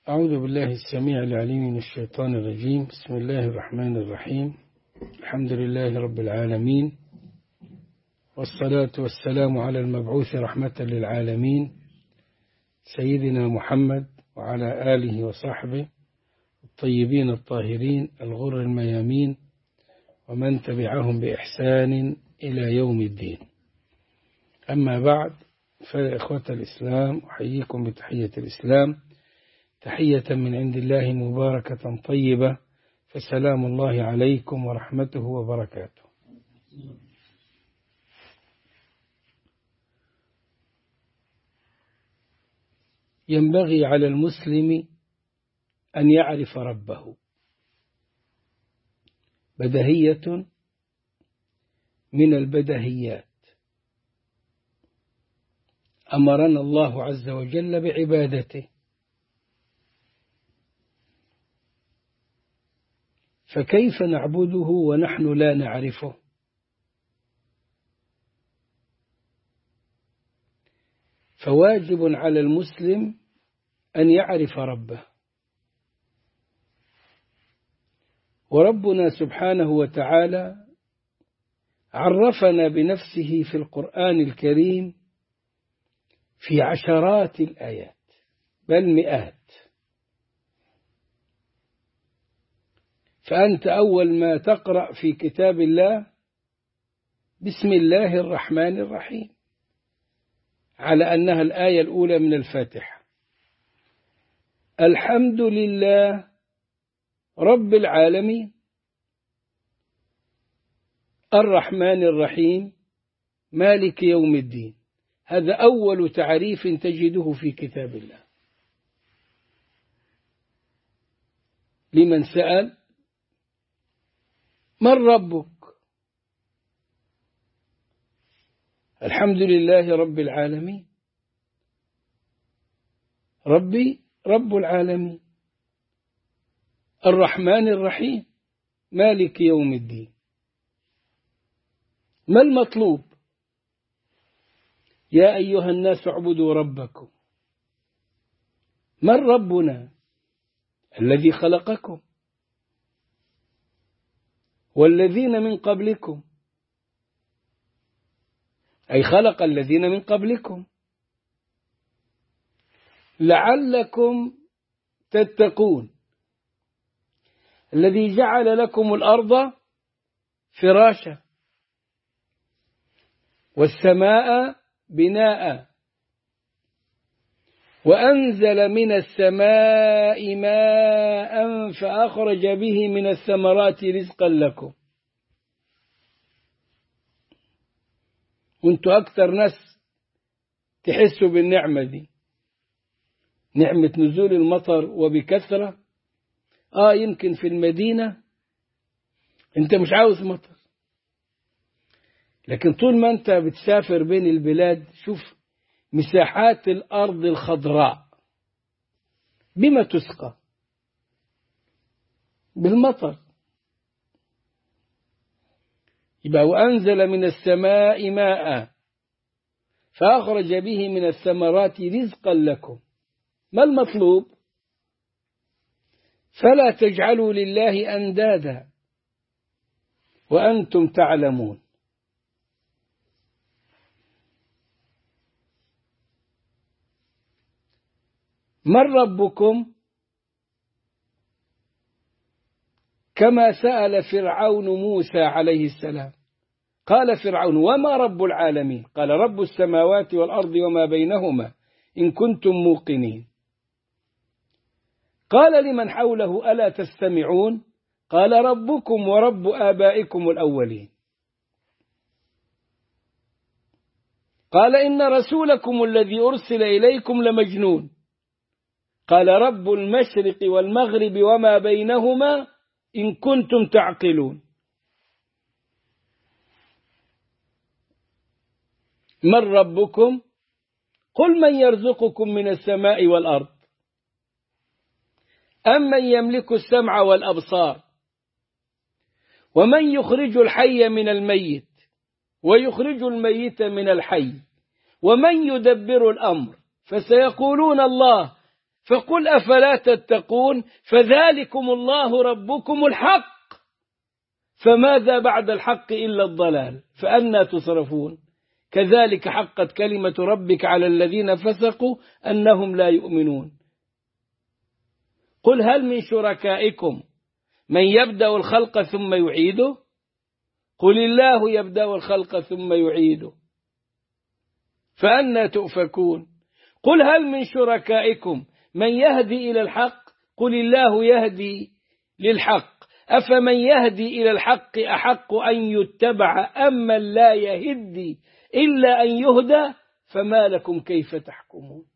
أعوذ بالله السميع العليم من الشيطان الرجيم بسم الله الرحمن الرحيم الحمد لله رب العالمين والصلاة والسلام على المبعوث رحمة للعالمين سيدنا محمد وعلى آله وصحبه الطيبين الطاهرين الغر الميامين ومن تبعهم بإحسان إلى يوم الدين أما بعد فيا إخوة الإسلام أحييكم بتحية الإسلام تحية من عند الله مباركة طيبة فسلام الله عليكم ورحمته وبركاته ينبغي على المسلم أن يعرف ربه بدهية من البدهيات أمرنا الله عز وجل بعبادته فكيف نعبده ونحن لا نعرفه فواجب على المسلم أن يعرف ربه وربنا سبحانه وتعالى عرفنا بنفسه في القرآن الكريم في عشرات الآيات بل مئات فأنت أول ما تقرأ في كتاب الله بسم الله الرحمن الرحيم على أنها الآية الأولى من الفاتحة الحمد لله رب العالمين الرحمن الرحيم مالك يوم الدين هذا أول تعريف تجده في كتاب الله لمن سأل من ربك الحمد لله رب العالمين ربي رب العالمين الرحمن الرحيم مالك يوم الدين ما المطلوب يا أيها الناس اعبدوا ربكم من ربنا الذي خلقكم والذين من قبلكم أي خلق الذين من قبلكم لعلكم تتقون الذي جعل لكم الأرض فراشا والسماء بناء وأنزل من السماء ماء فأخرج به من الثمرات رزقا لكم وانتوا أكثر ناس تحسوا بالنعمة دي نعمة نزول المطر وبكثرة آه يمكن في المدينة أنت مش عاوز مطر لكن طول ما أنت بتسافر بين البلاد شوف مساحات الأرض الخضراء بما تسقى بالمطر يبقى وأنزل من السماء ماء فأخرج به من الثمرات رزقا لكم ما المطلوب فلا تجعلوا لله أندادا وأنتم تعلمون من ربكم كما سأل فرعون موسى عليه السلام قال فرعون وما رب العالمين قال رب السماوات والأرض وما بينهما إن كنتم موقنين قال لمن حوله ألا تستمعون قال ربكم ورب آبائكم الأولين قال إن رسولكم الذي أرسل إليكم لمجنون قال رب المشرق والمغرب وما بينهما إن كنتم تعقلون من ربكم قل من يرزقكم من السماء والأرض أمن يملك السمع والأبصار ومن يخرج الحي من الميت ويخرج الميت من الحي ومن يدبر الأمر فسيقولون الله فقل أفلا تتقون فذلكم الله ربكم الحق فماذا بعد الحق إلا الضلال فأنا تصرفون كذلك حقت كلمة ربك على الذين فسقوا أنهم لا يؤمنون قل هل من شركائكم من يبدأ الخلق ثم يعيده قل الله يبدأ الخلق ثم يعيده فأنا تؤفكون قل هل من شركائكم من يهدي إلى الحق قل الله يهدي للحق أفمن يهدي إلى الحق أحق أن يتبع أم من لا يهدي إلا أن يهدى فما لكم كيف تحكمون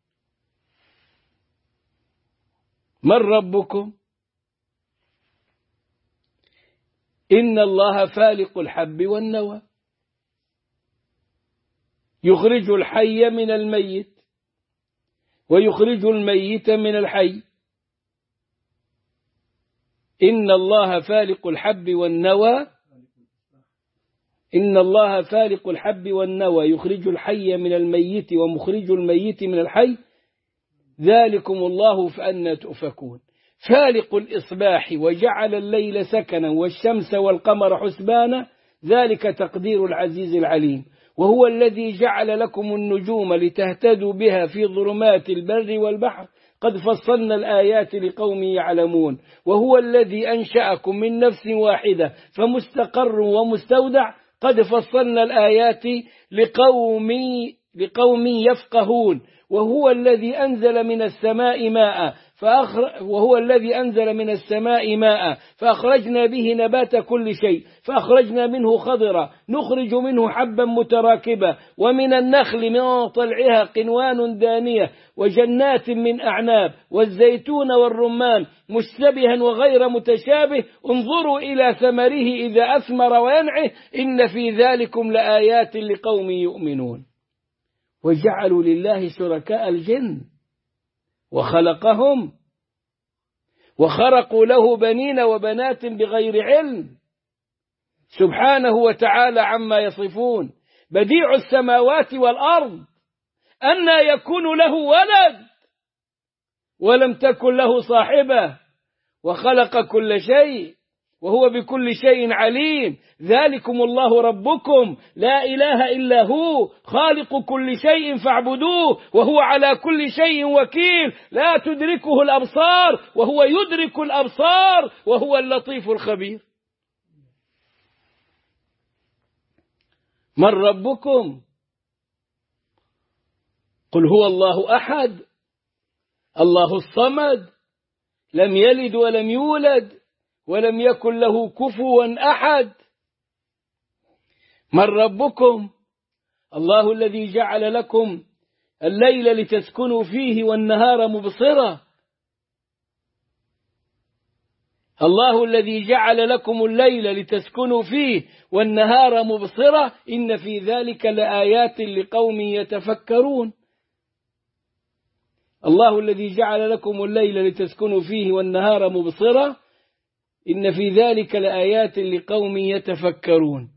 من ربكم إن الله فالق الحب والنوى يخرج الحي من الميت ويخرج الميت من الحي إن الله فالق الحب والنوى إن الله فالق الحب والنوى يخرج الحي من الميت ومخرج الميت من الحي ذلكم الله فأنا تؤفكون فالق الإصباح وجعل الليل سكنا والشمس والقمر حسبانا ذلك تقدير العزيز العليم وهو الذي جعل لكم النجوم لتهتدوا بها في ظلمات البر والبحر قد فصلنا الآيات لقوم يعلمون وهو الذي أنشأكم من نفس واحدة فمستقر ومستودع قد فصلنا الآيات لقوم لقوم يفقهون وهو الذي أنزل من السماء ماء فأخر وهو الذي أنزل من السماء ماء فأخرجنا به نبات كل شيء فأخرجنا منه خضرا نخرج منه حبا متراكبا ومن النخل من طلعها قنوان دانية وجنات من أعناب والزيتون والرمان مشتبها وغير متشابه انظروا إلى ثمره إذا أثمر وينعه إن في ذلكم لآيات لقوم يؤمنون وجعلوا لله شركاء الجن وخلقهم وخرقوا له بنين وبنات بغير علم سبحانه وتعالى عما يصفون بديع السماوات والأرض أن يكون له ولد ولم تكن له صاحبة وخلق كل شيء وهو بكل شيء عليم ذلكم الله ربكم لا إله إلا هو خالق كل شيء فاعبدوه وهو على كل شيء وكيل لا تدركه الأبصار وهو يدرك الأبصار وهو اللطيف الخبير من ربكم قل هو الله أحد الله الصمد لم يلد ولم يولد ولم يكن له كفوا أحد من ربكم الله الذي جعل لكم الليل لتسكنوا فيه والنهار مبصرا الله الذي جعل لكم الليل لتسكنوا فيه والنهار مبصرا إن في ذلك لآيات لقوم يتفكرون الله الذي جعل لكم الليل لتسكنوا فيه والنهار مبصرا إن في ذلك لآيات لقوم يتفكرون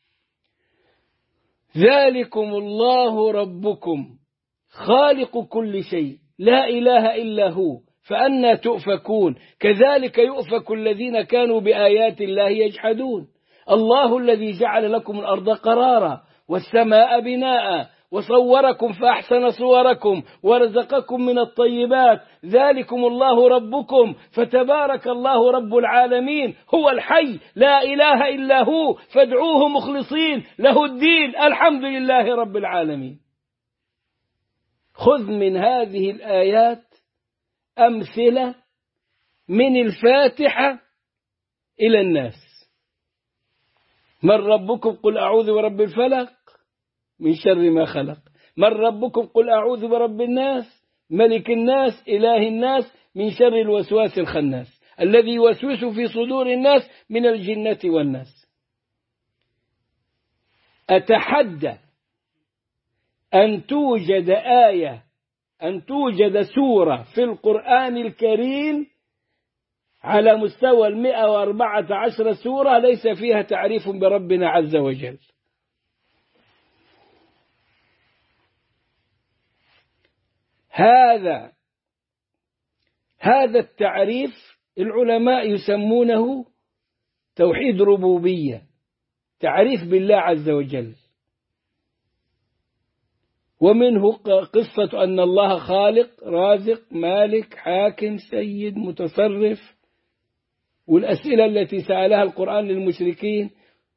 ذلكم الله ربكم خالق كل شيء لا إله إلا هو فأنا تؤفكون كذلك يؤفك الذين كانوا بآيات الله يجحدون الله الذي جعل لكم الأرض قرارا والسماء بناء وصوركم فأحسن صوركم ورزقكم من الطيبات ذلكم الله ربكم فتبارك الله رب العالمين هو الحي لا إله إلا هو فادعوه مخلصين له الدين الحمد لله رب العالمين خذ من هذه الآيات أمثلة من الفاتحة إلى الناس من ربكم قل أعوذ برب الفلق من شر ما خلق من ربكم قل أعوذ برب الناس ملك الناس إله الناس من شر الوسواس الخناس الذي يوسوس في صدور الناس من الجنة والناس أتحدى أن توجد آية أن توجد سورة في القرآن الكريم على مستوى المئة وأربعة عشر سورة ليس فيها تعريف بربنا عز وجل هذا هذا التعريف العلماء يسمونه توحيد ربوبية تعريف بالله عز وجل ومنه قصة أن الله خالق رازق مالك حاكم سيد متصرف والأسئلة التي سألها القرآن للمشركين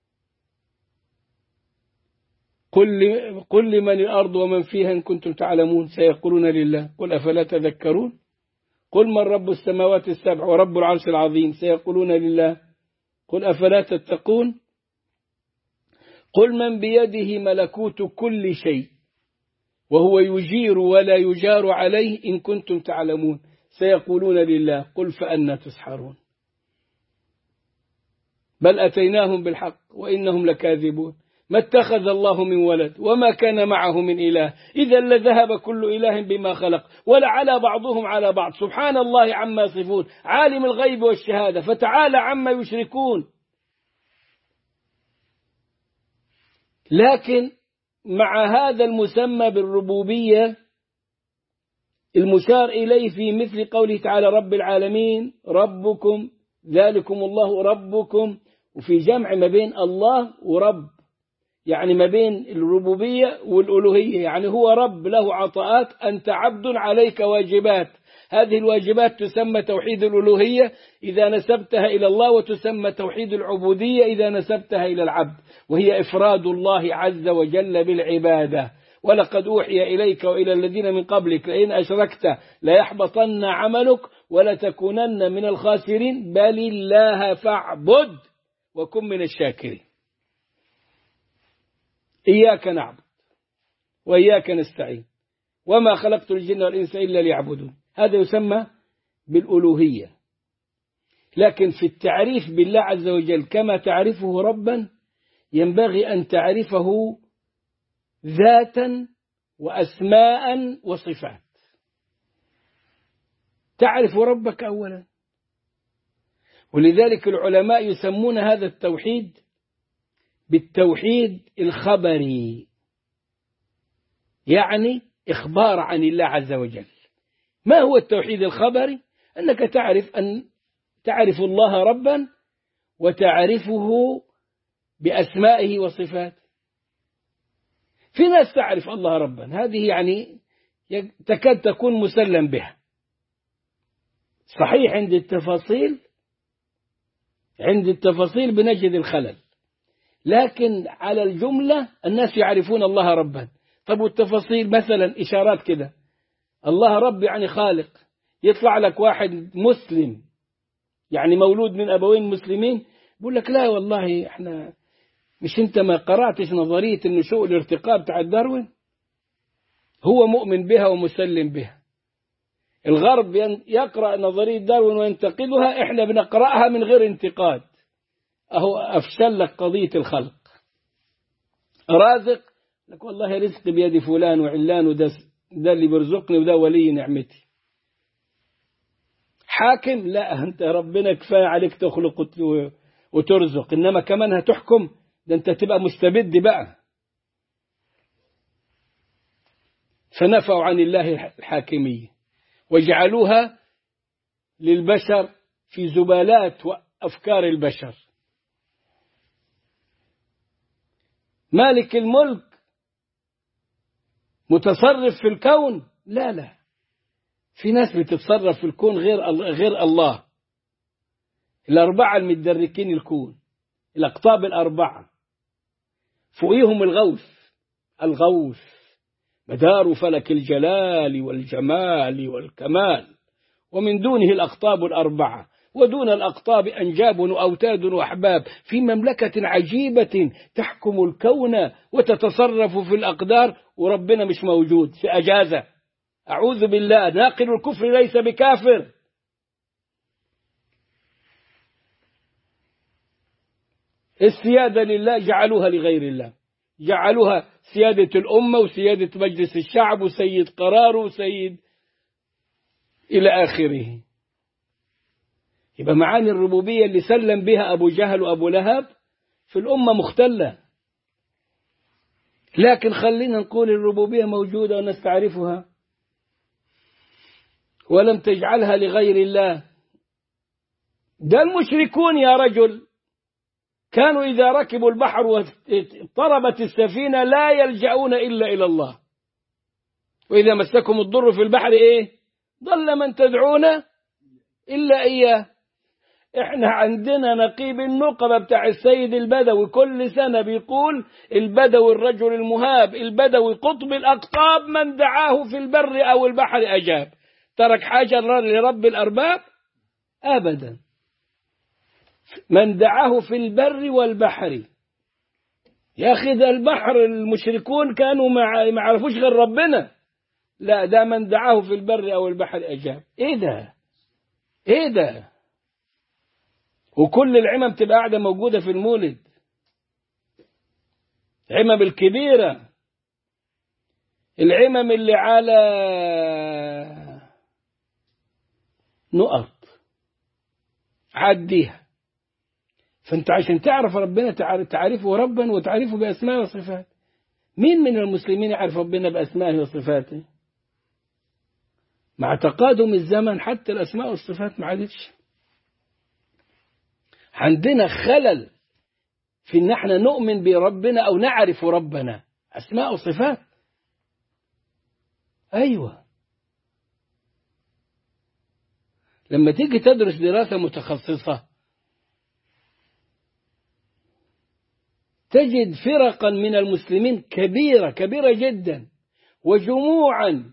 قل, قل لمن الأرض ومن فيها إن كنتم تعلمون سيقولون لله قل أفلا تذكرون قل من رب السماوات السبع ورب العرش العظيم سيقولون لله قل أفلا تتقون قل من بيده ملكوت كل شيء وهو يجير ولا يجار عليه إن كنتم تعلمون سيقولون لله قل فأنا تسحرون بل أتيناهم بالحق وإنهم لكاذبون ما اتخذ الله من ولد وما كان معه من إله إذا لذهب كل إله بما خلق ولعلى بعضهم على بعض سبحان الله عما يصفون عالم الغيب والشهادة فتعالى عما يشركون لكن مع هذا المسمى بالربوبية المشار إليه في مثل قوله تعالى رب العالمين ربكم ذلكم الله ربكم وفي جمع ما بين الله ورب يعني ما بين الربوبية والألوهية يعني هو رب له عطاءات أنت عبد عليك واجبات هذه الواجبات تسمى توحيد الألوهية إذا نسبتها إلى الله وتسمى توحيد العبودية إذا نسبتها إلى العبد وهي إفراد الله عز وجل بالعبادة ولقد أوحي إليك وإلى الذين من قبلك لئن أشركت ليحبطن عملك ولتكونن من الخاسرين بل الله فاعبد وكن من الشاكرين إياك نعبد وإياك نستعين وما خلقت الجن والإنس إلا ليعبدون هذا يسمى بالألوهية لكن في التعريف بالله عز وجل كما تعرفه ربا ينبغي أن تعرفه ذاتا وأسماء وصفات تعرف ربك أولا ولذلك العلماء يسمون هذا التوحيد بالتوحيد الخبري يعني إخبار عن الله عز وجل ما هو التوحيد الخبري أنك تعرف أن تعرف الله ربا وتعرفه بأسمائه وصفاته في ناس تعرف الله ربا هذه يعني تكاد تكون مسلم بها صحيح عند التفاصيل عند التفاصيل بنجد الخلل لكن على الجملة الناس يعرفون الله ربا طب والتفاصيل مثلا إشارات كده الله رب يعني خالق يطلع لك واحد مسلم يعني مولود من أبوين مسلمين بقول لك لا والله احنا مش انت ما قرأتش نظرية النشوء الارتقاء بتاع داروين هو مؤمن بها ومسلم بها الغرب يقرأ نظرية داروين وينتقدها احنا بنقرأها من غير انتقاد أهو أفشل لك قضية الخلق رازق لك والله رزق بيد فلان وعلان وده ده اللي بيرزقني وده ولي نعمتي حاكم لا أنت ربنا كفاية عليك تخلق وترزق إنما كمان هتحكم ده أنت تبقى مستبد بقى فنفوا عن الله الحاكمية وجعلوها للبشر في زبالات وأفكار البشر مالك الملك متصرف في الكون لا لا في ناس بتتصرف في الكون غير غير الله الأربعة المتدركين الكون الأقطاب الأربعة فوقيهم الغوث الغوث مدار فلك الجلال والجمال والكمال ومن دونه الأقطاب الأربعة ودون الأقطاب أنجاب وأوتاد وأحباب في مملكة عجيبة تحكم الكون وتتصرف في الأقدار وربنا مش موجود في أجازة أعوذ بالله ناقل الكفر ليس بكافر السيادة لله جعلوها لغير الله جعلوها سيادة الأمة وسيادة مجلس الشعب وسيد قرار وسيد إلى آخره يبقى معاني الربوبية اللي سلم بها أبو جهل وأبو لهب في الأمة مختلة لكن خلينا نقول الربوبية موجودة ونستعرفها ولم تجعلها لغير الله ده المشركون يا رجل كانوا إذا ركبوا البحر واضطربت السفينة لا يلجؤون إلا إلى الله وإذا مسكم الضر في البحر إيه ضل من تدعون إلا إياه إحنا عندنا نقيب النقبة بتاع السيد البدوي كل سنة بيقول البدوي الرجل المهاب البدوي قطب الأقطاب من دعاه في البر أو البحر أجاب ترك حاجة لرب الأرباب أبدا من دعاه في البر والبحر يا أخي ده البحر المشركون كانوا ما عرفوش غير ربنا لا ده من دعاه في البر أو البحر أجاب إيه ده إيه ده وكل العمم تبقى قاعدة موجودة في المولد عمم الكبيرة العمم اللي على نقط عديها فانت عشان تعرف ربنا تعرفه ربا وتعرفه بأسماء وصفات مين من المسلمين يعرف ربنا بأسمائه وصفاته مع تقادم الزمن حتى الأسماء والصفات ما عادتش عندنا خلل في ان احنا نؤمن بربنا او نعرف ربنا اسماء وصفات ايوه لما تيجي تدرس دراسه متخصصه تجد فرقا من المسلمين كبيره كبيره جدا وجموعا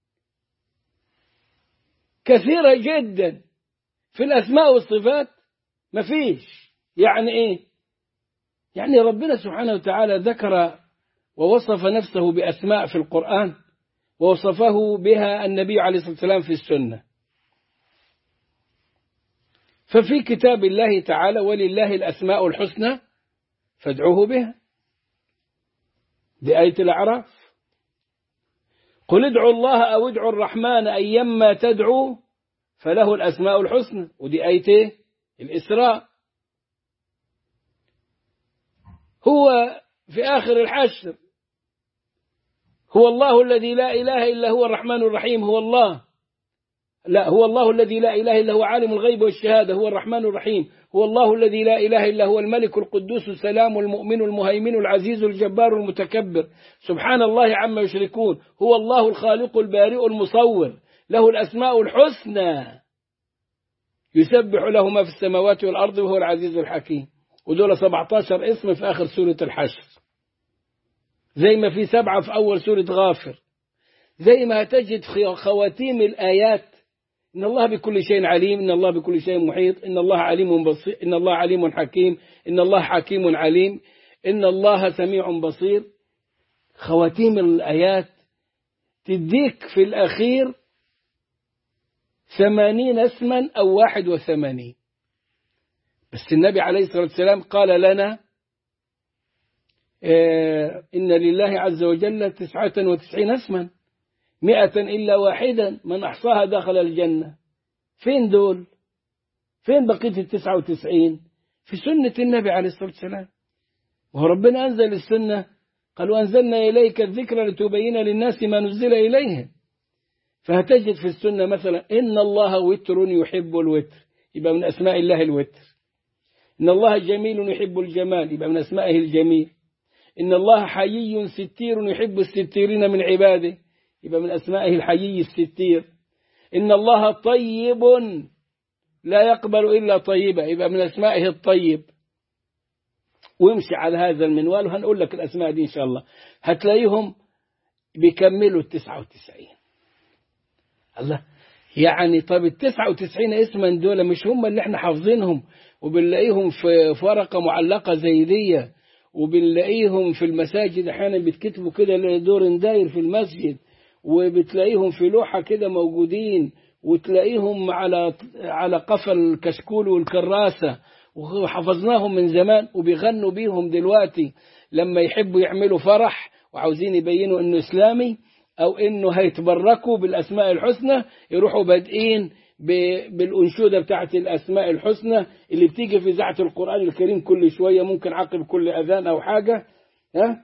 كثيره جدا في الاسماء والصفات ما فيش يعني ايه يعني ربنا سبحانه وتعالى ذكر ووصف نفسه بأسماء في القرآن ووصفه بها النبي عليه الصلاة والسلام في السنة ففي كتاب الله تعالى ولله الأسماء الحسنى فادعوه بها دي آية الأعراف قل ادعوا الله أو ادعوا الرحمن أيما تدعوا فله الأسماء الحسنى ودي آية ايه الإسراء هو في آخر الحشر هو الله الذي لا إله إلا هو الرحمن الرحيم هو الله لا هو الله الذي لا إله إلا هو عالم الغيب والشهادة هو الرحمن الرحيم هو الله الذي لا إله إلا هو الملك القدوس السلام المؤمن المهيمن العزيز الجبار المتكبر سبحان الله عما يشركون هو الله الخالق البارئ المصور له الأسماء الحسنى يسبح له ما في السماوات والأرض وهو العزيز الحكيم ودول 17 اسم في آخر سورة الحشر زي ما في سبعة في أول سورة غافر زي ما تجد خواتيم الآيات إن الله بكل شيء عليم إن الله بكل شيء محيط إن الله عليم بصير إن الله عليم حكيم إن الله حكيم عليم إن الله سميع بصير خواتيم الآيات تديك في الأخير ثمانين اسما أو واحد وثمانين بس النبي عليه الصلاة والسلام قال لنا إن لله عز وجل تسعة وتسعين اسما مئة إلا واحدا من أحصاها دخل الجنة فين دول فين بقية التسعة وتسعين في سنة النبي عليه الصلاة والسلام وهو ربنا أنزل السنة قالوا أنزلنا إليك الذكر لتبين للناس ما نزل إليهم فهتجد في السنة مثلا إن الله وتر يحب الوتر يبقى من أسماء الله الوتر إن الله جميل يحب الجمال يبقى من أسمائه الجميل إن الله حيي ستير يحب الستيرين من عباده يبقى من أسمائه الحيي الستير إن الله طيب لا يقبل إلا طيبة يبقى من أسمائه الطيب وامشي على هذا المنوال وهنقول لك الأسماء دي إن شاء الله هتلاقيهم بيكملوا التسعة وتسعين الله يعني طب التسعة وتسعين اسما دول مش هم اللي احنا حافظينهم وبنلاقيهم في ورقة معلقة زي دي وبنلاقيهم في المساجد احيانا بيتكتبوا كده دور داير في المسجد وبتلاقيهم في لوحة كده موجودين وتلاقيهم على على قفا الكشكول والكراسة وحفظناهم من زمان وبيغنوا بيهم دلوقتي لما يحبوا يعملوا فرح وعاوزين يبينوا انه اسلامي او انه هيتبركوا بالاسماء الحسنى يروحوا بادئين بالانشوده بتاعت الاسماء الحسنى اللي بتيجي في اذاعه القران الكريم كل شويه ممكن عقب كل اذان او حاجه ها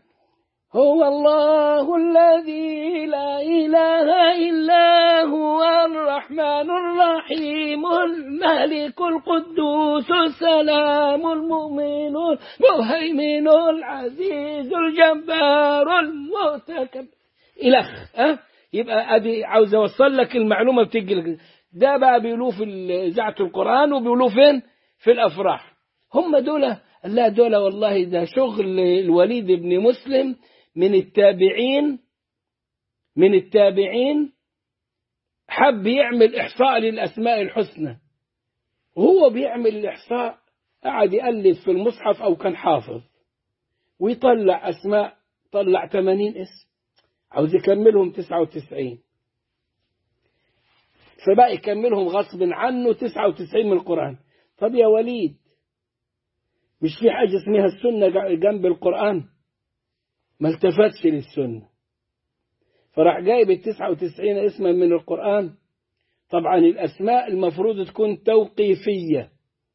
هو الله الذي لا إله إلا هو الرحمن الرحيم الملك القدوس السلام المؤمن المهيمن العزيز الجبار المتكبر إلى أه؟ يبقى أدي عاوز أوصل لك المعلومة بتجي لك ده بقى بيقولوه في إذاعة القرآن وبيقولوه فين؟ في الأفراح هم دول لا دول والله ده شغل الوليد بن مسلم من التابعين من التابعين حب يعمل إحصاء للأسماء الحسنى وهو بيعمل الإحصاء قعد يقلب في المصحف أو كان حافظ ويطلع أسماء طلع 80 اسم عاوز يكملهم 99 فبقى يكملهم غصب عنه 99 من القرآن طب يا وليد مش في حاجة اسمها السنة جنب القرآن ما التفتش للسنة فراح جايب التسعة وتسعين اسما من القرآن طبعا الأسماء المفروض تكون توقيفية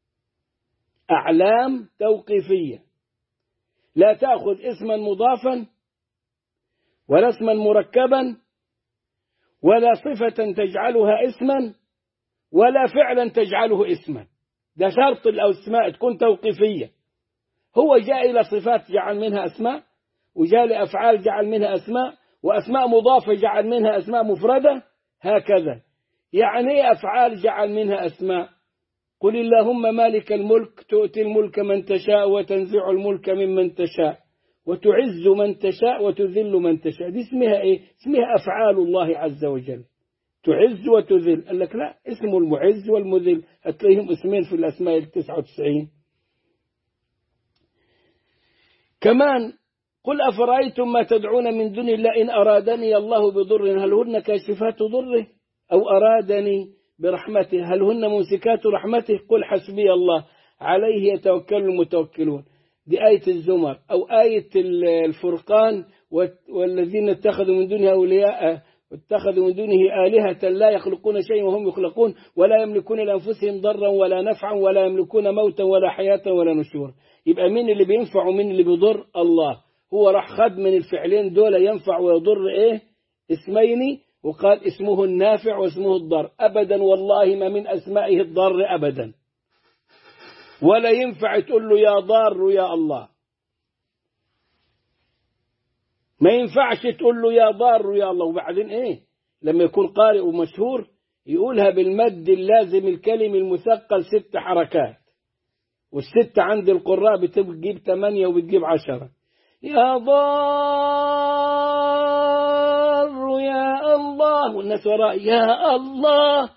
أعلام توقيفية لا تأخذ اسما مضافا ولا اسما مركبا ولا صفة تجعلها اسما ولا فعلا تجعله اسما ده شرط الأسماء تكون توقيفية هو جاء إلى صفات جعل منها أسماء وجاء لأفعال جعل منها أسماء وأسماء مضافة جعل منها أسماء مفردة هكذا يعني أفعال جعل منها أسماء قل اللهم مالك الملك تؤتي الملك من تشاء وتنزع الملك ممن تشاء وتعز من تشاء وتذل من تشاء دي اسمها ايه اسمها أفعال الله عز وجل تعز وتذل قال لك لا اسم المعز والمذل هتلاقيهم اسمين في الأسماء التسعة وتسعين كمان قل أفرأيتم ما تدعون من دون الله إن أرادني الله بضر هل هن كاشفات ضره أو أرادني برحمته هل هن ممسكات رحمته قل حسبي الله عليه يتوكل المتوكلون دي آية الزمر أو آية الفرقان والذين اتخذوا من دونه أولياء واتخذوا من دونه آلهة لا يخلقون شيئا وهم يخلقون ولا يملكون لأنفسهم ضرا ولا نفعا ولا يملكون موتا ولا حياة ولا نشورا يبقى مين اللي بينفع ومين اللي بيضر الله هو راح خد من الفعلين دول ينفع ويضر ايه اسمين وقال اسمه النافع واسمه الضر ابدا والله ما من اسمائه الضر ابدا ولا ينفع تقول له يا ضار يا الله ما ينفعش تقول له يا ضار يا الله وبعدين ايه لما يكون قارئ ومشهور يقولها بالمد اللازم الكلمي المثقل ست حركات والست عند القراء بتجيب ثمانية وبتجيب عشرة يا ضار يا الله والناس وراء يا الله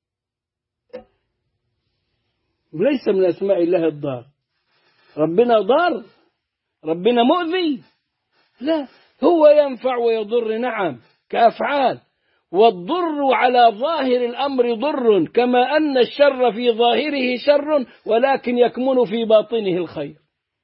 ليس من أسماء الله الضار ربنا ضار ربنا مؤذي لا هو ينفع ويضر نعم كأفعال والضر على ظاهر الأمر ضر كما أن الشر في ظاهره شر ولكن يكمن في باطنه الخير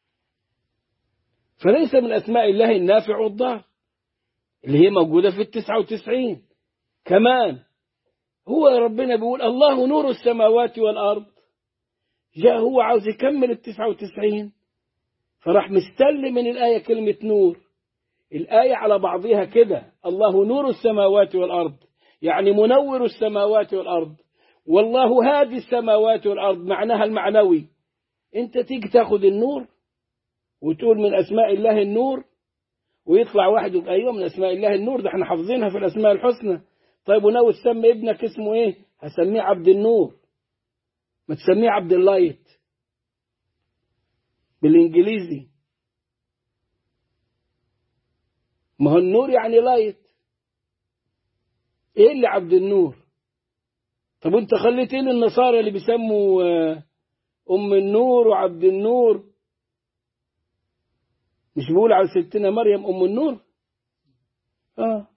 فليس من أسماء الله النافع والضار اللي هي موجودة في التسعة وتسعين كمان هو ربنا بيقول الله نور السماوات والأرض جاء هو عاوز يكمل التسعة وتسعين فراح مستل من الآية كلمة نور الآية على بعضها كده الله نور السماوات والأرض يعني منور السماوات والأرض والله هادي السماوات والأرض معناها المعنوي انت تيجي تاخد النور وتقول من أسماء الله النور ويطلع واحد يقول أيوة من أسماء الله النور ده احنا حافظينها في الأسماء الحسنى طيب وناوي تسمي ابنك اسمه ايه هسميه عبد النور ما تسميه عبد اللايت بالإنجليزي ما هو النور يعني لايت ايه اللي عبد النور طب انت خليت ايه للنصارى اللي بيسموا ام النور وعبد النور مش بيقول على ستنا مريم ام النور اه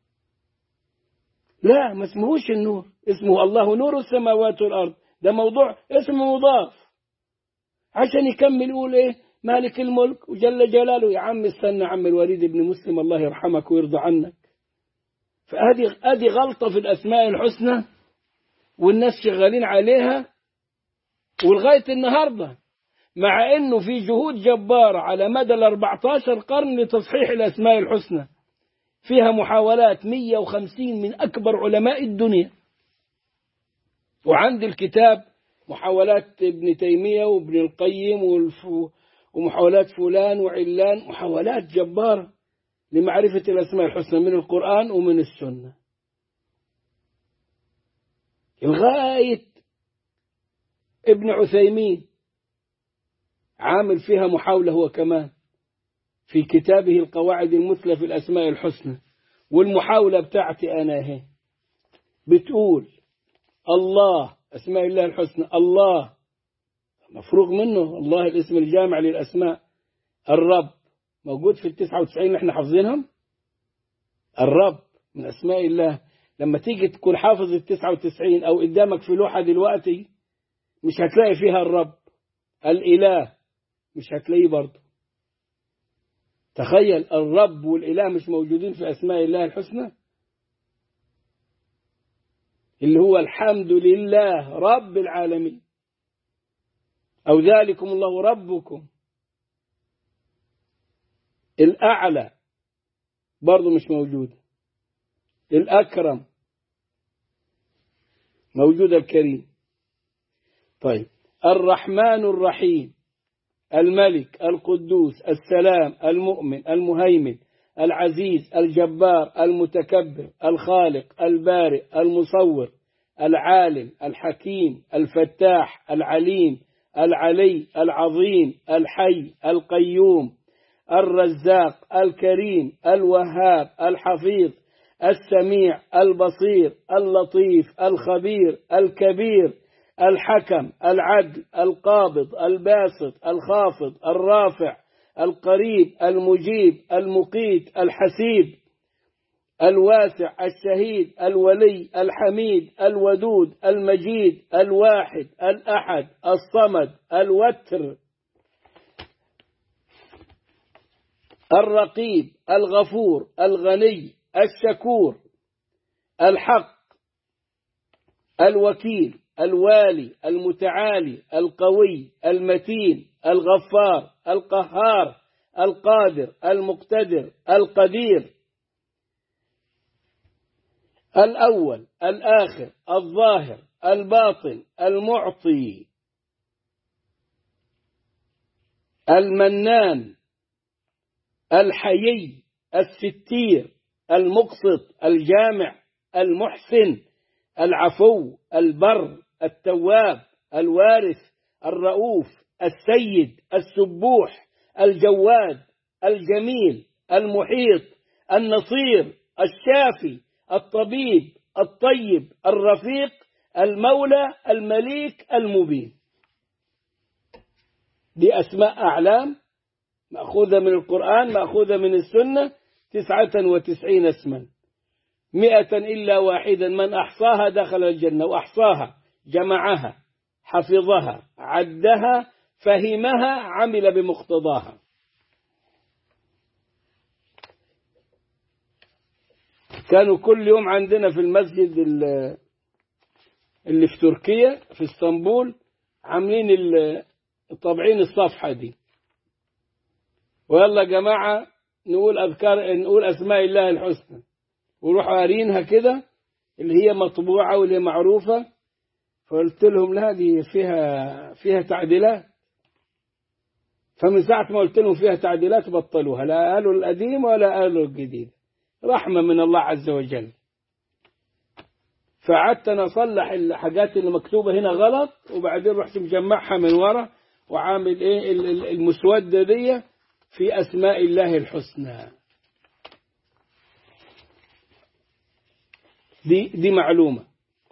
لا ما اسمهوش النور اسمه الله نور السماوات والارض ده موضوع اسمه مضاف عشان يكمل يقول ايه مالك الملك وجل جلاله يا عم استنى عم الوليد بن مسلم الله يرحمك ويرضى عنك فهذه ادي غلطه في الاسماء الحسنى والناس شغالين عليها ولغايه النهارده مع انه في جهود جباره على مدى ال 14 قرن لتصحيح الاسماء الحسنى فيها محاولات 150 من اكبر علماء الدنيا وعند الكتاب محاولات ابن تيمية وابن القيم والف... ومحاولات فلان وعلان محاولات جبارة لمعرفة الأسماء الحسنى من القرآن ومن السنة لغاية ابن عثيمين عامل فيها محاولة هو كمان في كتابه القواعد المثلى في الأسماء الحسنى والمحاولة بتاعتي أنا هي بتقول الله أسماء الله الحسنى الله مفروغ منه الله الاسم الجامع للأسماء الرب موجود في التسعة وتسعين اللي احنا حافظينهم الرب من أسماء الله لما تيجي تكون حافظ التسعة وتسعين أو قدامك في لوحة دلوقتي مش هتلاقي فيها الرب الإله مش هتلاقيه برضه تخيل الرب والإله مش موجودين في أسماء الله الحسنى اللي هو الحمد لله رب العالمين أو ذلكم الله ربكم الأعلى برضه مش موجود الأكرم موجود الكريم طيب الرحمن الرحيم الملك القدوس السلام المؤمن المهيمن العزيز الجبار المتكبر الخالق البارئ المصور العالم الحكيم الفتاح العليم العلي العظيم الحي القيوم الرزاق الكريم الوهاب الحفيظ السميع البصير اللطيف الخبير الكبير الحكم العدل القابض الباسط الخافض الرافع القريب المجيب المقيت الحسيب الواسع الشهيد الولي الحميد الودود المجيد الواحد الأحد الصمد الوتر الرقيب الغفور الغني الشكور الحق الوكيل الوالي المتعالي القوي المتين الغفار القهار القادر المقتدر القدير الأول الآخر الظاهر الباطن المعطي المنان الحيي الستير المقسط الجامع المحسن العفو البر التواب الوارث الرؤوف السيد السبوح الجواد الجميل المحيط النصير الشافي الطبيب الطيب الرفيق المولى المليك المبين دي أسماء أعلام مأخوذة من القرآن مأخوذة من السنة تسعة وتسعين اسما مئة إلا واحدا من أحصاها دخل الجنة وأحصاها جمعها حفظها عدها فهمها عمل بمقتضاها كانوا كل يوم عندنا في المسجد اللي في تركيا في اسطنبول عاملين طابعين الصفحة دي ويلا يا جماعة نقول أذكار نقول أسماء الله الحسنى وروحوا قارينها كده اللي هي مطبوعة واللي معروفة فقلت لهم لا دي فيها فيها تعديلات فمن ساعة ما قلت لهم فيها تعديلات بطلوها لا قالوا القديم ولا قالوا الجديد رحمة من الله عز وجل فقعدت انا اصلح الحاجات اللي مكتوبة هنا غلط وبعدين رحت مجمعها من ورا وعامل ايه المسودة دي في اسماء الله الحسنى دي دي معلومة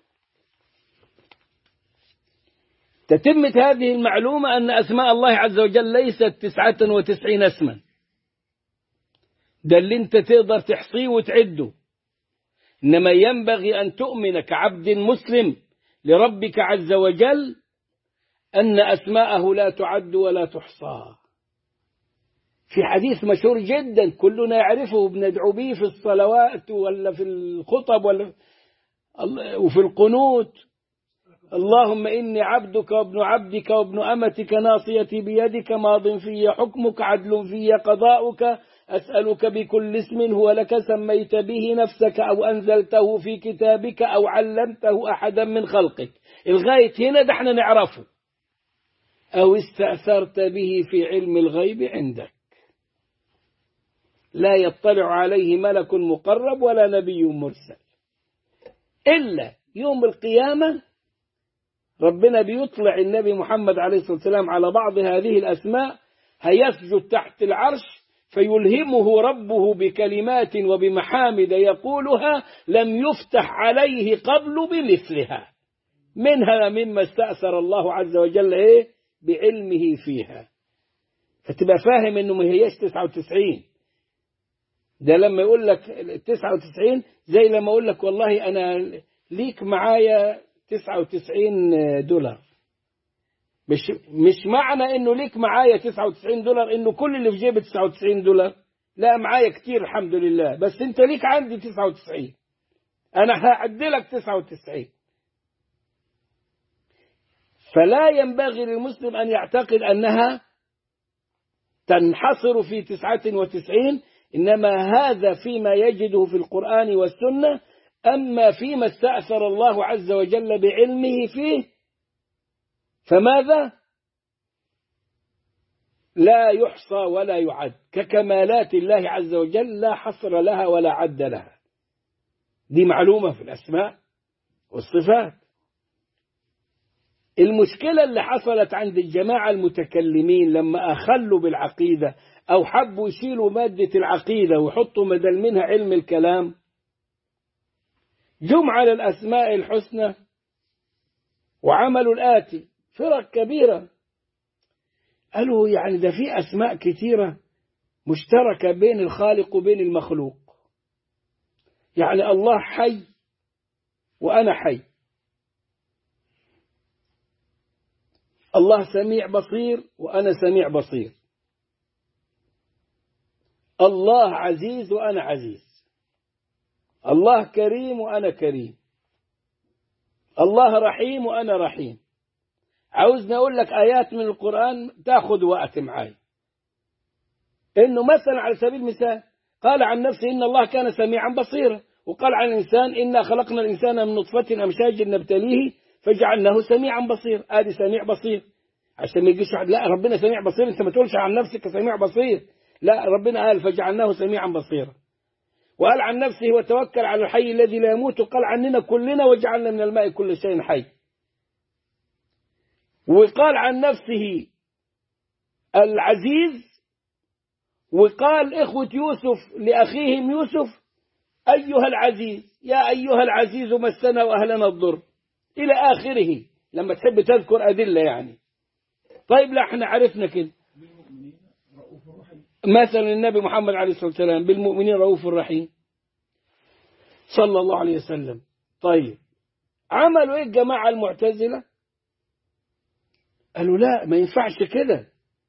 تتمة هذه المعلومة أن أسماء الله عز وجل ليست تسعة وتسعين اسما ده اللي انت تقدر تحصيه وتعده إنما ينبغي أن تؤمن كعبد مسلم لربك عز وجل أن أسماءه لا تعد ولا تحصى في حديث مشهور جدا كلنا يعرفه بندعو به في الصلوات ولا في الخطب ولا وفي القنوت اللهم إني عبدك وابن عبدك وابن أمتك ناصيتي بيدك ماض في حكمك عدل في قضاؤك أسألك بكل اسم هو لك سميت به نفسك أو أنزلته في كتابك أو علمته أحدا من خلقك الغاية هنا ده احنا نعرفه أو استأثرت به في علم الغيب عندك لا يطلع عليه ملك مقرب ولا نبي مرسل إلا يوم القيامة ربنا بيطلع النبي محمد عليه الصلاة والسلام على بعض هذه الأسماء هيسجد تحت العرش فيلهمه ربه بكلمات وبمحامد يقولها لم يفتح عليه قبل بمثلها منها مما استأثر الله عز وجل إيه بعلمه فيها فتبقى فاهم انه ما هيش 99 ده لما يقول لك 99 زي لما اقول لك والله انا ليك معايا 99 دولار مش مش معنى انه ليك معايا 99 دولار انه كل اللي في جيبي 99 دولار لا معايا كتير الحمد لله بس انت ليك عندي 99 انا هعدلك 99 فلا ينبغي للمسلم أن يعتقد أنها تنحصر في تسعة وتسعين إنما هذا فيما يجده في القرآن والسنة أما فيما استأثر الله عز وجل بعلمه فيه فماذا لا يحصى ولا يعد ككمالات الله عز وجل لا حصر لها ولا عد لها دي معلومة في الأسماء والصفات المشكلة اللي حصلت عند الجماعة المتكلمين لما أخلوا بالعقيدة أو حبوا يشيلوا مادة العقيدة ويحطوا بدل منها علم الكلام جم على الأسماء الحسنى وعملوا الآتي فرق كبيرة قالوا يعني ده في أسماء كثيرة مشتركة بين الخالق وبين المخلوق يعني الله حي وأنا حي الله سميع بصير وأنا سميع بصير الله عزيز وأنا عزيز الله كريم وأنا كريم الله رحيم وأنا رحيم عاوزني أقول لك آيات من القرآن تاخذ وقت معاي إنه مثلا على سبيل المثال قال عن نفسه إن الله كان سميعا بصيرا وقال عن الإنسان إنا خلقنا الإنسان من نطفة أمشاج نبتليه فجعلناه سميعا بصير ادي سميع بصير عشان ما يجيش لا ربنا سميع بصير انت ما تقولش عن نفسك سميع بصير لا ربنا قال فجعلناه سميعا بصيرا وقال عن نفسه وتوكل على الحي الذي لا يموت وقال عننا كلنا وجعلنا من الماء كل شيء حي وقال عن نفسه العزيز وقال إخوة يوسف لأخيهم يوسف أيها العزيز يا أيها العزيز مسنا وأهلنا الضر إلى آخره لما تحب تذكر أدلة يعني طيب لا احنا عرفنا كده مثلا النبي محمد عليه الصلاة والسلام بالمؤمنين رؤوف رحيم صلى الله عليه وسلم طيب عملوا ايه الجماعة المعتزلة قالوا لا ما ينفعش كده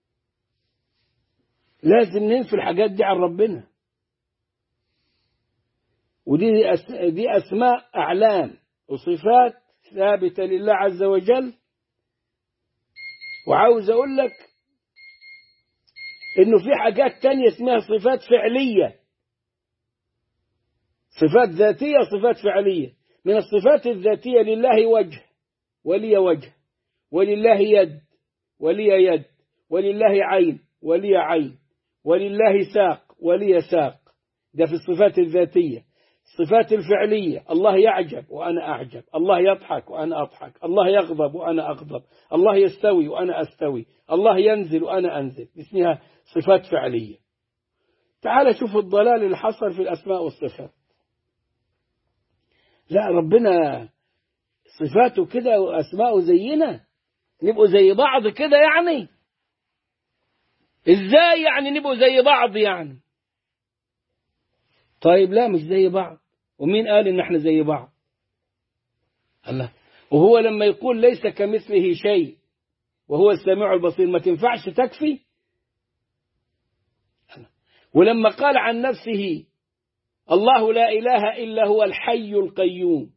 لازم ننفي الحاجات دي عن ربنا ودي أس... دي أسماء أعلام وصفات ثابتة لله عز وجل وعاوز أقول لك إنه في حاجات تانية اسمها صفات فعلية صفات ذاتية صفات فعلية من الصفات الذاتية لله وجه ولي وجه ولله يد ولي يد ولله عين ولي عين ولله ساق ولي ساق ده في الصفات الذاتية الصفات الفعلية الله يعجب وأنا أعجب الله يضحك وأنا أضحك الله يغضب وأنا أغضب الله يستوي وأنا أستوي الله ينزل وأنا أنزل اسمها صفات فعلية تعال شوف الضلال اللي حصل في الأسماء والصفات لا ربنا صفاته كده وأسماءه زينا نبقوا زي بعض كده يعني ازاي يعني نبقوا زي بعض يعني طيب لا مش زي بعض ومين قال ان احنا زي بعض الله وهو لما يقول ليس كمثله شيء وهو السميع البصير ما تنفعش تكفي ولما قال عن نفسه الله لا إله إلا هو الحي القيوم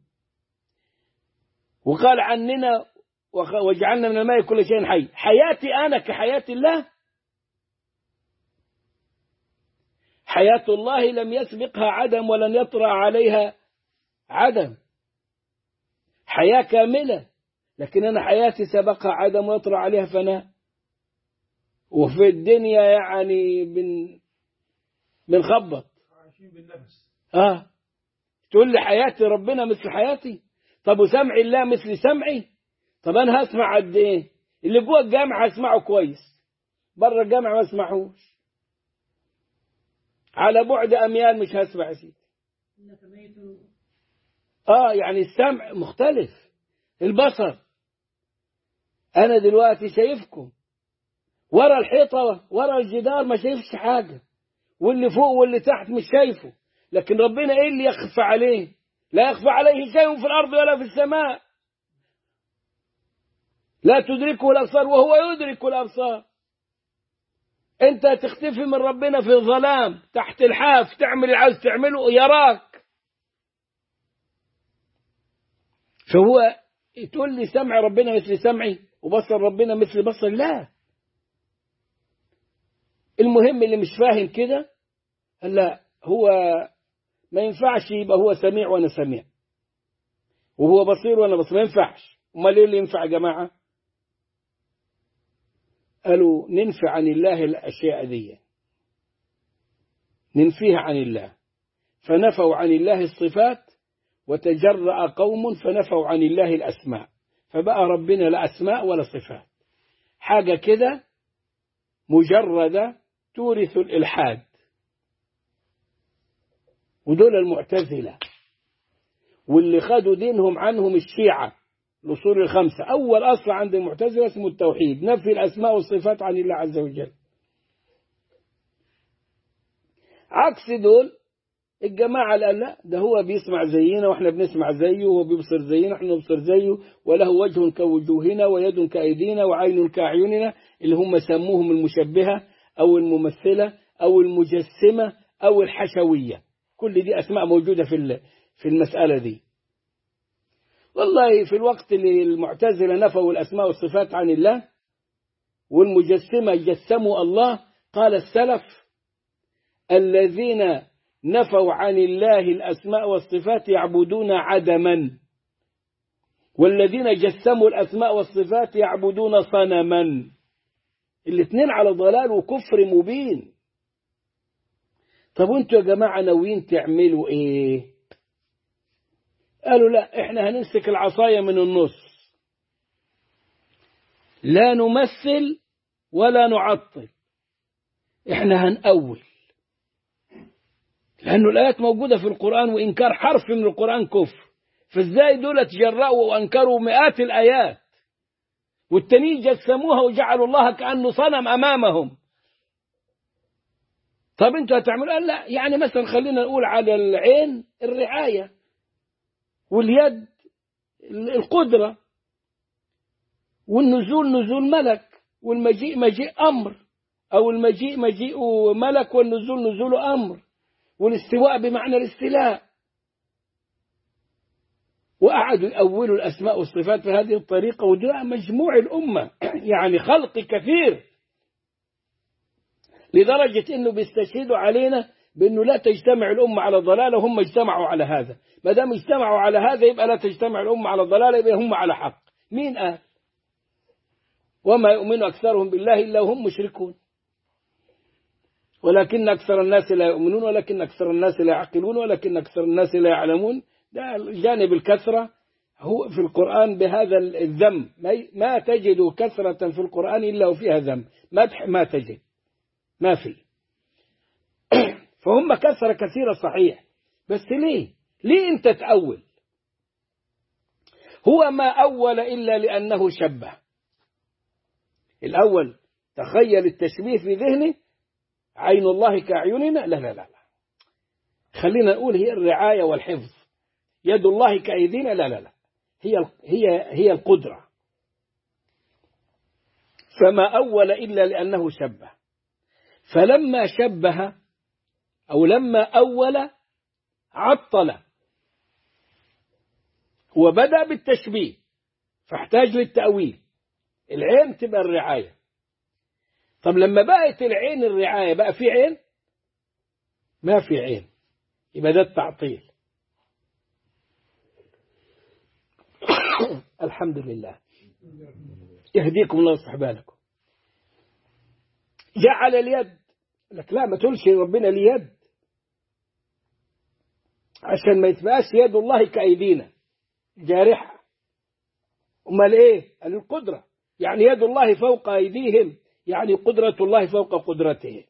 وقال عننا وجعلنا من الماء كل شيء حي حياتي أنا كحياة الله حياة الله لم يسبقها عدم ولن يطرأ عليها عدم حياة كاملة لكن أنا حياتي سبقها عدم ويطرأ عليها فناء وفي الدنيا يعني بن بنخبط عايشين بالنفس اه تقول لي حياتي ربنا مثل حياتي طب وسمع الله مثل سمعي طب انا هسمع قد ايه اللي جوه الجامع هسمعه كويس بره الجامع ما اسمعوش على بعد اميال مش هسمع يا سيدي إنك ميت اه يعني السمع مختلف البصر انا دلوقتي شايفكم ورا الحيطه ورا الجدار ما شايفش حاجه واللي فوق واللي تحت مش شايفه لكن ربنا ايه اللي يخفى عليه لا يخفى عليه شيء في الارض ولا في السماء لا تدركه الابصار وهو يدرك الابصار انت تختفي من ربنا في الظلام تحت الحاف تعمل اللي عايز تعمله يراك فهو تقول لي سمع ربنا مثل سمعي وبصر ربنا مثل بصر لا المهم اللي مش فاهم كده لا هو ما ينفعش يبقى هو سميع وانا سميع وهو بصير وانا بصير ما ينفعش امال ايه اللي ينفع يا جماعه قالوا ننفي عن الله الاشياء دي ننفيها عن الله فنفوا عن الله الصفات وتجرأ قوم فنفوا عن الله الأسماء فبقى ربنا لا أسماء ولا صفات حاجة كده مجردة تورث الإلحاد ودول المعتزلة واللي خدوا دينهم عنهم الشيعة الأصول الخمسة أول أصل عند المعتزلة اسمه التوحيد نفي الأسماء والصفات عن الله عز وجل عكس دول الجماعة اللي قال لا ده هو بيسمع زينا واحنا بنسمع زيه وهو بيبصر زينا واحنا بنبصر زيه وله وجه كوجوهنا ويد كأيدينا وعين كأعيننا اللي هم سموهم المشبهة أو الممثلة أو المجسمة أو الحشوية كل دي أسماء موجودة في في المسألة دي والله في الوقت اللي المعتزلة نفوا الأسماء والصفات عن الله والمجسمة جسموا الله قال السلف الذين نفوا عن الله الأسماء والصفات يعبدون عدما والذين جسموا الأسماء والصفات يعبدون صنما الاثنين على ضلال وكفر مبين طب وانتوا يا جماعة ناويين تعملوا ايه قالوا لا احنا هنمسك العصاية من النص لا نمثل ولا نعطل احنا هنأول لأنه الآيات موجودة في القرآن وإنكار حرف من القرآن كفر فإزاي دول تجرأوا وأنكروا مئات الآيات والتانيين جسموها وجعلوا الله كأنه صنم أمامهم طب انتوا هتعملوا قال لا يعني مثلا خلينا نقول على العين الرعاية واليد القدرة والنزول نزول ملك والمجيء مجيء أمر أو المجيء مجيء ملك والنزول نزول أمر والاستواء بمعنى الاستيلاء وقعدوا يأولوا الأسماء والصفات بهذه الطريقة وده مجموع الأمة يعني خلق كثير لدرجة أنه بيستشهدوا علينا بأنه لا تجتمع الأمة على ضلالة هم اجتمعوا على هذا ما دام اجتمعوا على هذا يبقى لا تجتمع الأمة على ضلالة يبقى هم على حق مين قال وما يؤمن أكثرهم بالله إلا هم مشركون ولكن أكثر الناس لا يؤمنون ولكن أكثر الناس لا يعقلون ولكن أكثر الناس لا يعلمون ده جانب الكثرة هو في القرآن بهذا الذم ما تجد كثرة في القرآن إلا وفيها ذم مدح ما تجد ما في فهم كثرة كثيرة صحيح بس ليه ليه انت تأول هو ما أول إلا لأنه شبه الأول تخيل التشبيه في ذهنه عين الله كأعيننا لا لا لا خلينا نقول هي الرعاية والحفظ يد الله كأيدينا لا لا لا هي هي هي القدرة فما أول إلا لأنه شبه فلما شبه أو لما أول عطل وبدأ بالتشبيه فاحتاج للتأويل العين تبقى الرعاية طب لما بقت العين الرعاية بقى في عين ما في عين يبقى ده التعطيل الحمد لله يهديكم الله ويصلح بالكم جعل اليد لك لا ما تقولش ربنا اليد عشان ما يتبقاش يد الله كأيدينا جارحة أمال إيه؟ قال القدرة يعني يد الله فوق أيديهم يعني قدرة الله فوق قدرتهم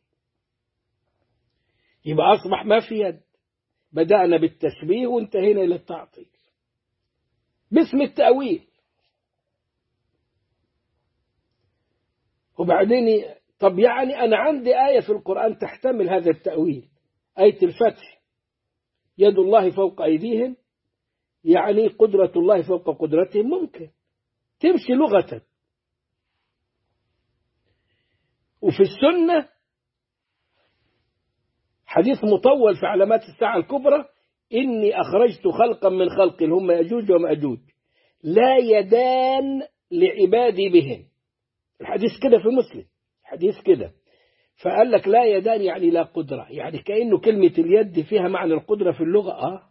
يبقى أصبح ما في يد بدأنا بالتشبيه وانتهينا إلى التعطيل باسم التأويل وبعدين طب يعني أنا عندي آية في القرآن تحتمل هذا التأويل آية الفتح يد الله فوق أيديهم يعني قدرة الله فوق قدرتهم ممكن تمشي لغة وفي السنة حديث مطول في علامات الساعة الكبرى إني أخرجت خلقا من خلق هم يأجوج ومأجوج لا يدان لعبادي بهم الحديث كده في مسلم حديث كده فقال لك لا يدان يعني لا قدرة يعني كأنه كلمة اليد فيها معنى القدرة في اللغة آه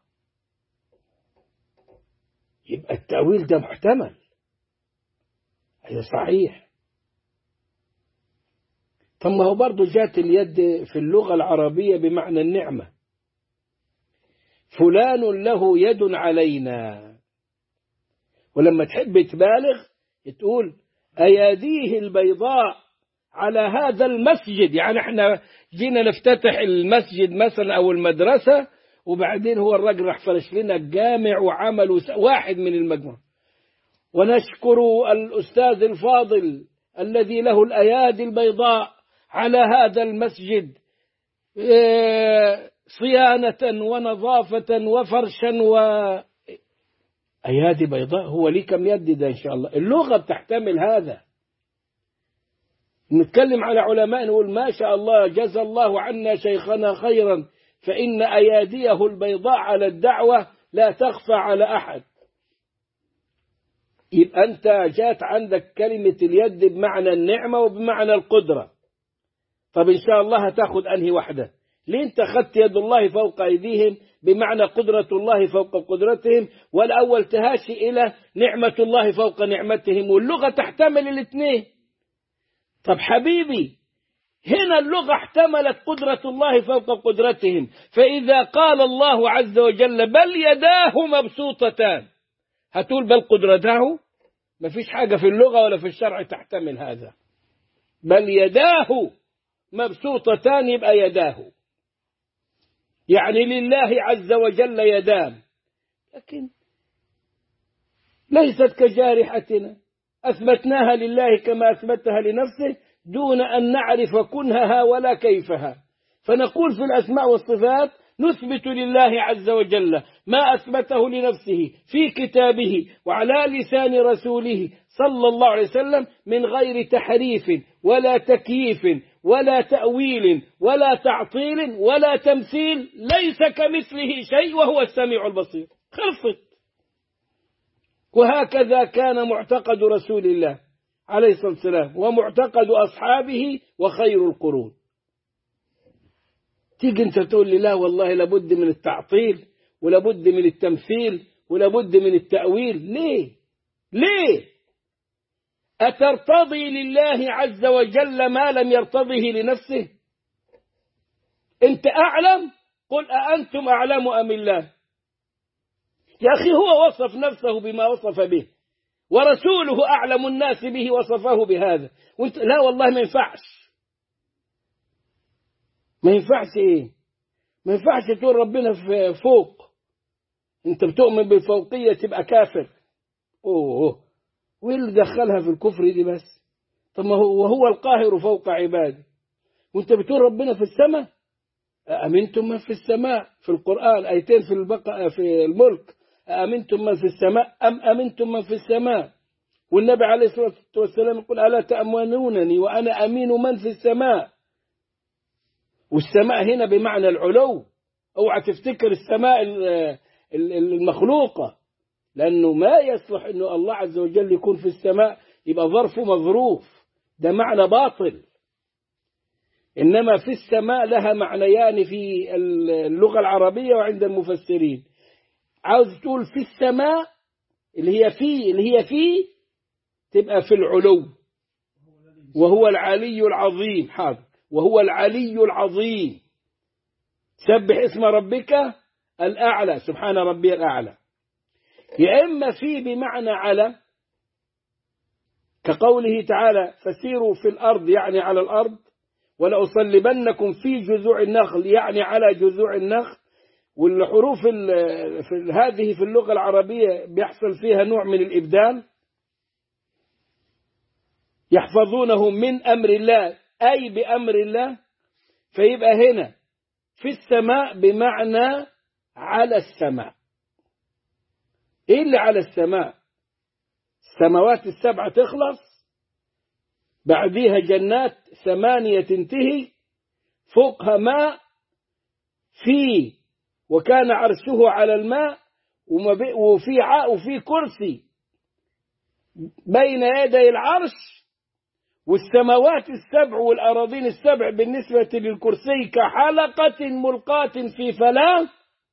يبقى التأويل ده محتمل هي صحيح طب ما هو برضه جات اليد في اللغة العربية بمعنى النعمة فلان له يد علينا ولما تحب تبالغ تقول أياديه البيضاء على هذا المسجد يعني احنا جينا نفتتح المسجد مثلا أو المدرسة وبعدين هو الراجل راح فرش لنا الجامع وعمل واحد من المجموعة ونشكر الأستاذ الفاضل الذي له الأيادي البيضاء على هذا المسجد صيانة ونظافة وفرشا و أيادي بيضاء هو ليه كم يد ده إن شاء الله اللغة بتحتمل هذا نتكلم على علماء نقول ما شاء الله جزى الله عنا شيخنا خيرا فإن أياديه البيضاء على الدعوة لا تخفى على أحد يبقى أنت جات عندك كلمة اليد بمعنى النعمة وبمعنى القدرة طب إن شاء الله هتاخد أنهي واحدة ليه أنت أخذت يد الله فوق أيديهم بمعنى قدرة الله فوق قدرتهم والأول تهاشي إلى نعمة الله فوق نعمتهم واللغة تحتمل الاثنين طب حبيبي هنا اللغة احتملت قدرة الله فوق قدرتهم فإذا قال الله عز وجل بل يداه مبسوطتان هتقول بل قدرته ما فيش حاجة في اللغة ولا في الشرع تحتمل هذا بل يداه مبسوطتان يبقى يداه يعني لله عز وجل يدان لكن ليست كجارحتنا أثبتناها لله كما أثبتها لنفسه دون أن نعرف كنهها ولا كيفها فنقول في الأسماء والصفات نثبت لله عز وجل ما أثبته لنفسه في كتابه وعلى لسان رسوله صلى الله عليه وسلم من غير تحريف ولا تكييف ولا تأويل ولا تعطيل ولا تمثيل ليس كمثله شيء وهو السميع البصير خلصت وهكذا كان معتقد رسول الله عليه الصلاة والسلام ومعتقد أصحابه وخير القرون تيجي انت تقول لي لا والله لابد من التعطيل ولابد من التمثيل ولابد من التأويل ليه ليه أترتضي لله عز وجل ما لم يرتضه لنفسه أنت أعلم قل أأنتم أعلم أم الله يا أخي هو وصف نفسه بما وصف به ورسوله أعلم الناس به وصفه بهذا وانت لا والله ما ينفعش ما ينفعش ايه ما ينفعش تقول ربنا فوق انت بتؤمن بالفوقية تبقى كافر اوه وايه اللي دخلها في الكفر دي بس طب ما هو وهو القاهر فوق عباده وانت بتقول ربنا في السماء أأمنتم من في السماء في القرآن آيتين في البقرة في الملك أأمنتم من في السماء أم أمنتم من في السماء والنبي عليه الصلاة والسلام يقول ألا تأمنونني وأنا أمين من في السماء والسماء هنا بمعنى العلو اوعى تفتكر السماء المخلوقة لأنه ما يصلح أنه الله عز وجل يكون في السماء يبقى ظرفه مظروف ده معنى باطل إنما في السماء لها معنيان في اللغة العربية وعند المفسرين عاوز تقول في السماء اللي هي في اللي هي في تبقى في العلو وهو العلي العظيم حاضر وهو العلي العظيم سبح اسم ربك الأعلى سبحان ربي الأعلى يا إما في بمعنى على كقوله تعالى فسيروا في الأرض يعني على الأرض ولأصلبنكم في جذوع النخل يعني على جذوع النخل والحروف ال في ال هذه في اللغة العربية بيحصل فيها نوع من الإبدال يحفظونه من أمر الله أي بأمر الله فيبقى هنا في السماء بمعنى على السماء إيه اللي على السماء السماوات السبعة تخلص بعديها جنات ثمانية تنتهي فوقها ماء في وكان عرشه على الماء وفي وفي كرسي بين يدي العرش والسماوات السبع والأراضين السبع بالنسبة للكرسي كحلقة ملقاة في فلاة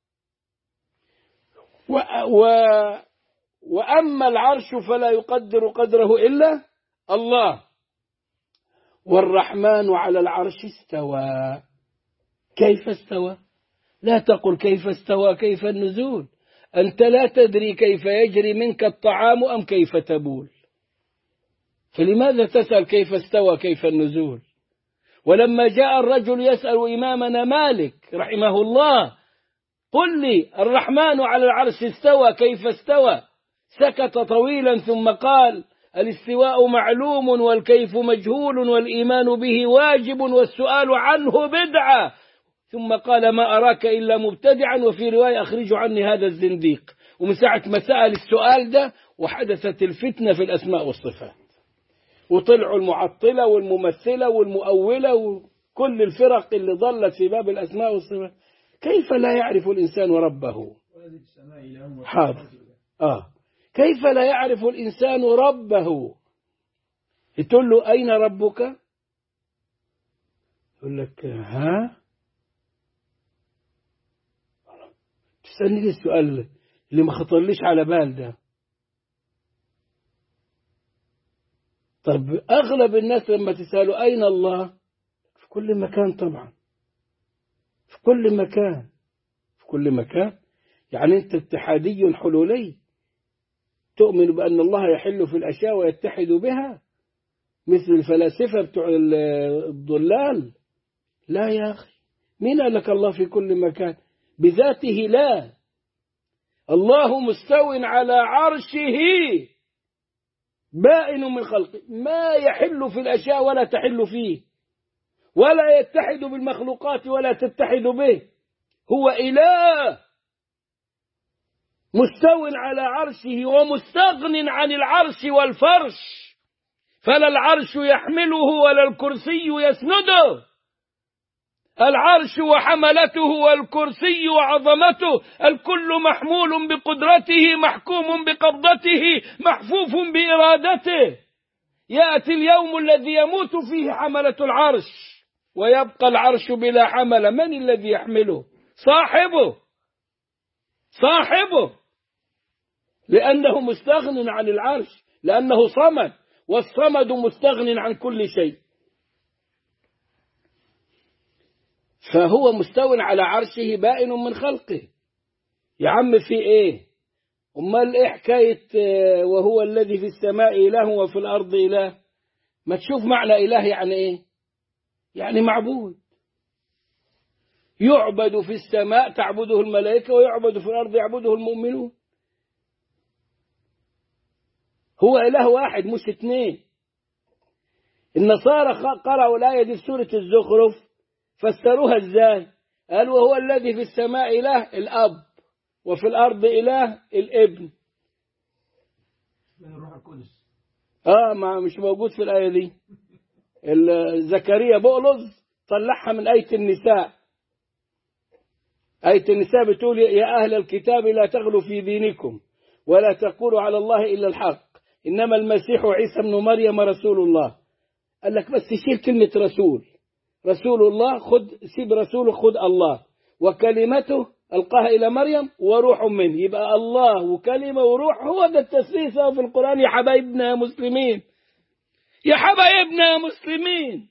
و و وأما العرش فلا يقدر قدره إلا الله والرحمن على العرش استوى كيف استوى لا تقل كيف استوى كيف النزول أنت لا تدري كيف يجري منك الطعام أم كيف تبول فلماذا تسأل كيف استوى كيف النزول ولما جاء الرجل يسأل إمامنا مالك رحمه الله قل لي الرحمن على العرش استوى كيف استوى سكت طويلا ثم قال الاستواء معلوم والكيف مجهول والإيمان به واجب والسؤال عنه بدعة ثم قال ما أراك إلا مبتدعا وفي رواية أخرج عني هذا الزنديق ومن ساعة ما سأل السؤال ده وحدثت الفتنة في الأسماء والصفات وطلعوا المعطلة والممثلة والمؤولة وكل الفرق اللي ضلت في باب الأسماء والصفات كيف لا يعرف الإنسان ربه حاضر آه كيف لا يعرف الإنسان ربه تقول له أين ربك يقول لك ها تسألني السؤال اللي ما خطرليش على بال ده طب أغلب الناس لما تسألوا أين الله في كل مكان طبعا في كل مكان في كل مكان يعني أنت اتحادي حلولي تؤمن بأن الله يحل في الأشياء ويتحد بها مثل الفلاسفة بتوع الضلال لا يا أخي مين قال لك الله في كل مكان بذاته لا الله مستو على عرشه بائن من خلقه ما يحل في الأشياء ولا تحل فيه ولا يتحد بالمخلوقات ولا تتحد به هو إله مستو على عرشه ومستغن عن العرش والفرش فلا العرش يحمله ولا الكرسي يسنده العرش وحملته والكرسي وعظمته الكل محمول بقدرته محكوم بقبضته محفوف بإرادته يأتي اليوم الذي يموت فيه حملة العرش ويبقى العرش بلا حمل من الذي يحمله صاحبه صاحبه لأنه مستغن عن العرش لأنه صمد والصمد مستغن عن كل شيء فهو مستو على عرشه بائن من خلقه يا عم في ايه امال ايه حكايه وهو الذي في السماء اله وفي الارض اله ما تشوف معنى اله يعني ايه يعني معبود يعبد في السماء تعبده الملائكه ويعبد في الارض يعبده المؤمنون هو اله واحد مش اثنين النصارى قرأوا الآية دي في سورة الزخرف فسروها ازاي قال وهو الذي في السماء إله الأب وفي الأرض إله الابن الروح القدس اه ما مش موجود في الآية دي زكريا بؤلظ طلعها من آية النساء آية النساء بتقول يا أهل الكتاب لا تغلوا في دينكم ولا تقولوا على الله إلا الحق إنما المسيح عيسى ابن مريم رسول الله قال لك بس شيل كلمة رسول رسول الله خد سيب رسوله خد الله وكلمته ألقاها إلى مريم وروح منه يبقى الله وكلمة وروح هو ده التسليس أهو في القرآن يا حبايبنا يا مسلمين يا حبايبنا يا مسلمين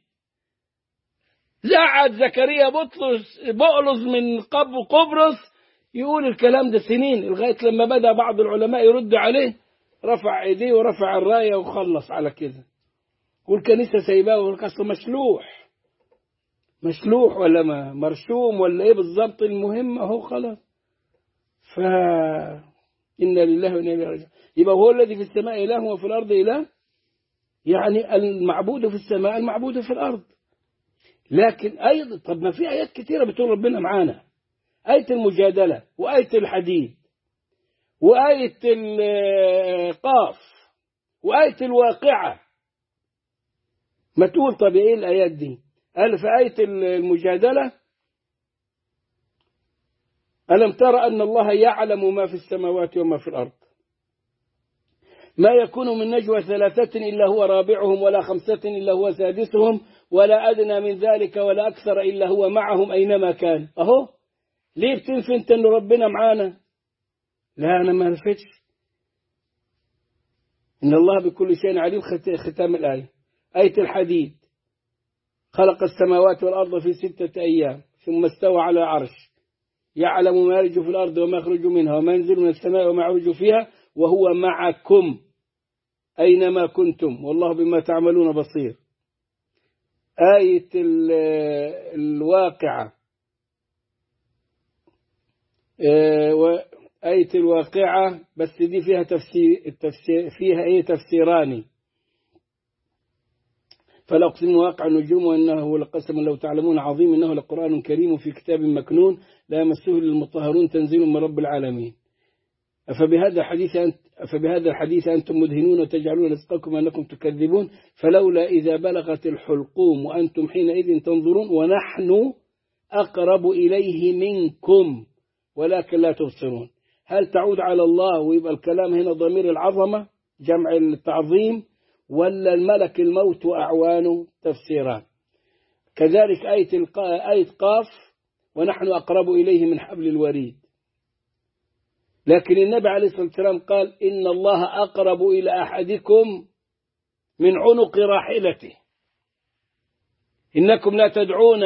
زعد زكريا بطرس بقلص من قب قبرص يقول الكلام ده سنين لغاية لما بدأ بعض العلماء يرد عليه رفع ايديه ورفع الراية وخلص على كده والكنيسة سايباه والقصر مشلوح مشلوح ولا ما مرشوم ولا ايه بالظبط المهم اهو خلاص ف إنا لله وإنا إليه راجعون يبقى هو الذي في السماء إله وفي الأرض إله يعني المعبود في السماء المعبود في الأرض لكن أيضا طب ما في آيات كثيرة بتقول ربنا معانا آية المجادلة وآية الحديد وآية القاف وآية الواقعة ما تقول طب إيه الآيات دي قال في آية المجادلة ألم ترى أن الله يعلم ما في السماوات وما في الأرض ما يكون من نجوى ثلاثة إلا هو رابعهم ولا خمسة إلا هو سادسهم ولا أدنى من ذلك ولا أكثر إلا هو معهم أينما كان أهو ليه بتنفي أنت أن ربنا معانا لا أنا ما نفتش إن الله بكل شيء عليم ختام الآية آية الحديد خلق السماوات والأرض في ستة أيام ثم استوى على عرش يعلم ما يرج في الأرض وما يخرج منها وما ينزل من السماء وما يعرج فيها وهو معكم أينما كنتم والله بما تعملون بصير آية الواقعة آية الواقعة بس دي فيها تفسير, التفسير فيها ايه تفسيراني فلا أقسم واقع النجوم وإنه لقسم لو تعلمون عظيم إنه لقرآن كريم في كتاب مكنون لا يمسه للمطهرون تنزيل من رب العالمين أفبهذا الحديث أنت أفبهذا الحديث أنتم مدهنون وتجعلون رزقكم أنكم تكذبون فلولا إذا بلغت الحلقوم وأنتم حينئذ تنظرون ونحن أقرب إليه منكم ولكن لا تبصرون هل تعود على الله ويبقى الكلام هنا ضمير العظمة جمع التعظيم ولا الملك الموت وأعوانه تفسيران كذلك آية, آية قاف ونحن أقرب إليه من حبل الوريد لكن النبي عليه الصلاة والسلام قال إن الله أقرب إلى أحدكم من عنق راحلته إنكم لا تدعون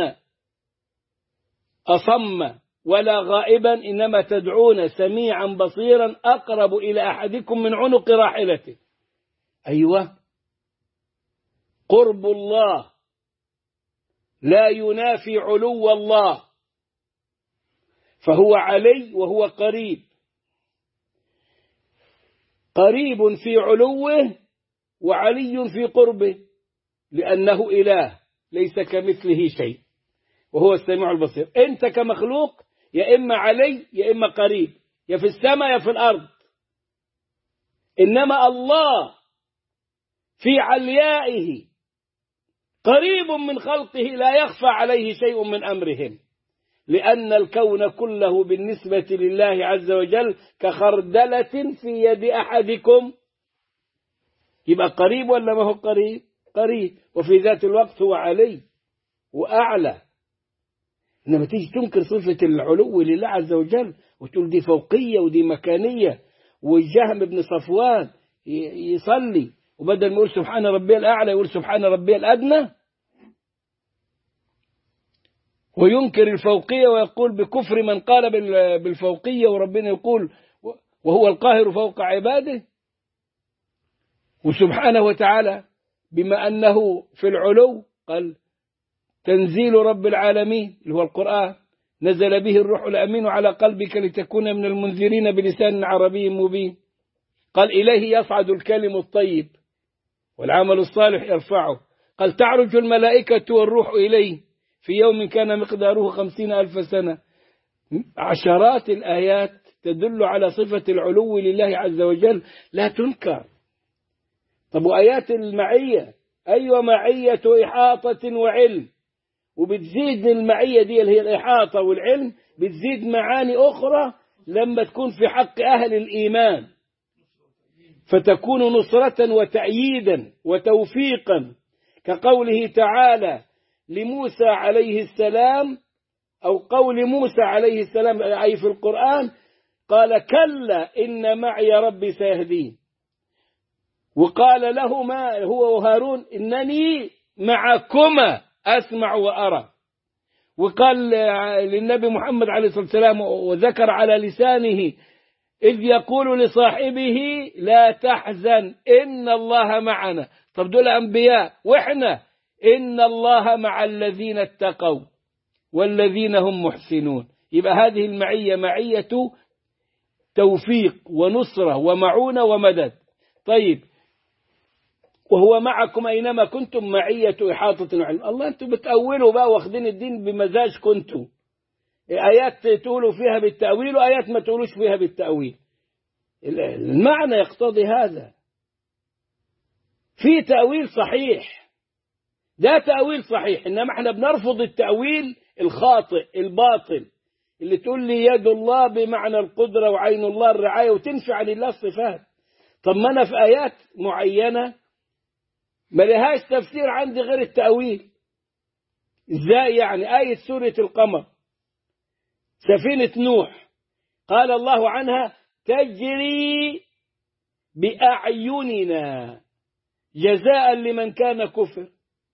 أصم ولا غائبا إنما تدعون سميعا بصيرا أقرب إلى أحدكم من عنق راحلته أيوة قرب الله لا ينافي علو الله فهو علي وهو قريب قريب في علوه وعلي في قربه لأنه إله ليس كمثله شيء وهو السميع البصير أنت كمخلوق يا إما علي يا إما قريب يا في السماء يا في الأرض إنما الله في عليائه قريب من خلقه لا يخفى عليه شيء من أمرهم لأن الكون كله بالنسبة لله عز وجل كخردلة في يد أحدكم يبقى قريب ولا ما هو قريب قريب وفي ذات الوقت هو علي وأعلى إنما تيجي تنكر صفة العلو لله عز وجل وتقول دي فوقية ودي مكانية والجهم بن صفوان يصلي وبدل ما يقول سبحان ربي الأعلى يقول سبحان ربي الأدنى وينكر الفوقية ويقول بكفر من قال بالفوقية وربنا يقول وهو القاهر فوق عباده وسبحانه وتعالى بما أنه في العلو قال تنزيل رب العالمين اللي هو القرآن نزل به الروح الأمين على قلبك لتكون من المنذرين بلسان عربي مبين قال إليه يصعد الكلم الطيب والعمل الصالح يرفعه قال تعرج الملائكة والروح إليه في يوم كان مقداره خمسين ألف سنة عشرات الآيات تدل على صفة العلو لله عز وجل لا تنكر طب وآيات المعية أيوة معية إحاطة وعلم وبتزيد المعية دي اللي هي الإحاطة والعلم بتزيد معاني أخرى لما تكون في حق أهل الإيمان فتكون نصرة وتأييدا وتوفيقا كقوله تعالى لموسى عليه السلام أو قول موسى عليه السلام أي في القرآن قال كلا إن معي ربي سيهدين وقال لهما هو وهارون إنني معكما أسمع وأرى وقال للنبي محمد عليه الصلاة والسلام وذكر على لسانه إذ يقول لصاحبه لا تحزن إن الله معنا طب دول أنبياء وإحنا إن الله مع الذين اتقوا والذين هم محسنون يبقى هذه المعية معية توفيق ونصرة ومعونة ومدد طيب وهو معكم أينما كنتم معية إحاطة وعلم الله أنتم بتأولوا بقى واخدين الدين بمزاج كنتم آيات تقولوا فيها بالتأويل وآيات ما تقولوش فيها بالتأويل المعنى يقتضي هذا في تأويل صحيح ده تأويل صحيح إنما احنا بنرفض التأويل الخاطئ الباطل اللي تقول لي يد الله بمعنى القدرة وعين الله الرعاية وتنفع لله الصفات طب ما أنا في آيات معينة ما لهاش تفسير عندي غير التأويل ازاي يعني آية سورة القمر سفينة نوح قال الله عنها تجري بأعيننا جزاء لمن كان كفر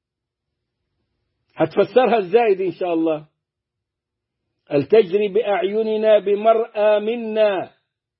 هتفسرها ازاي دي ان شاء الله قال تجري بأعيننا بمرأى منا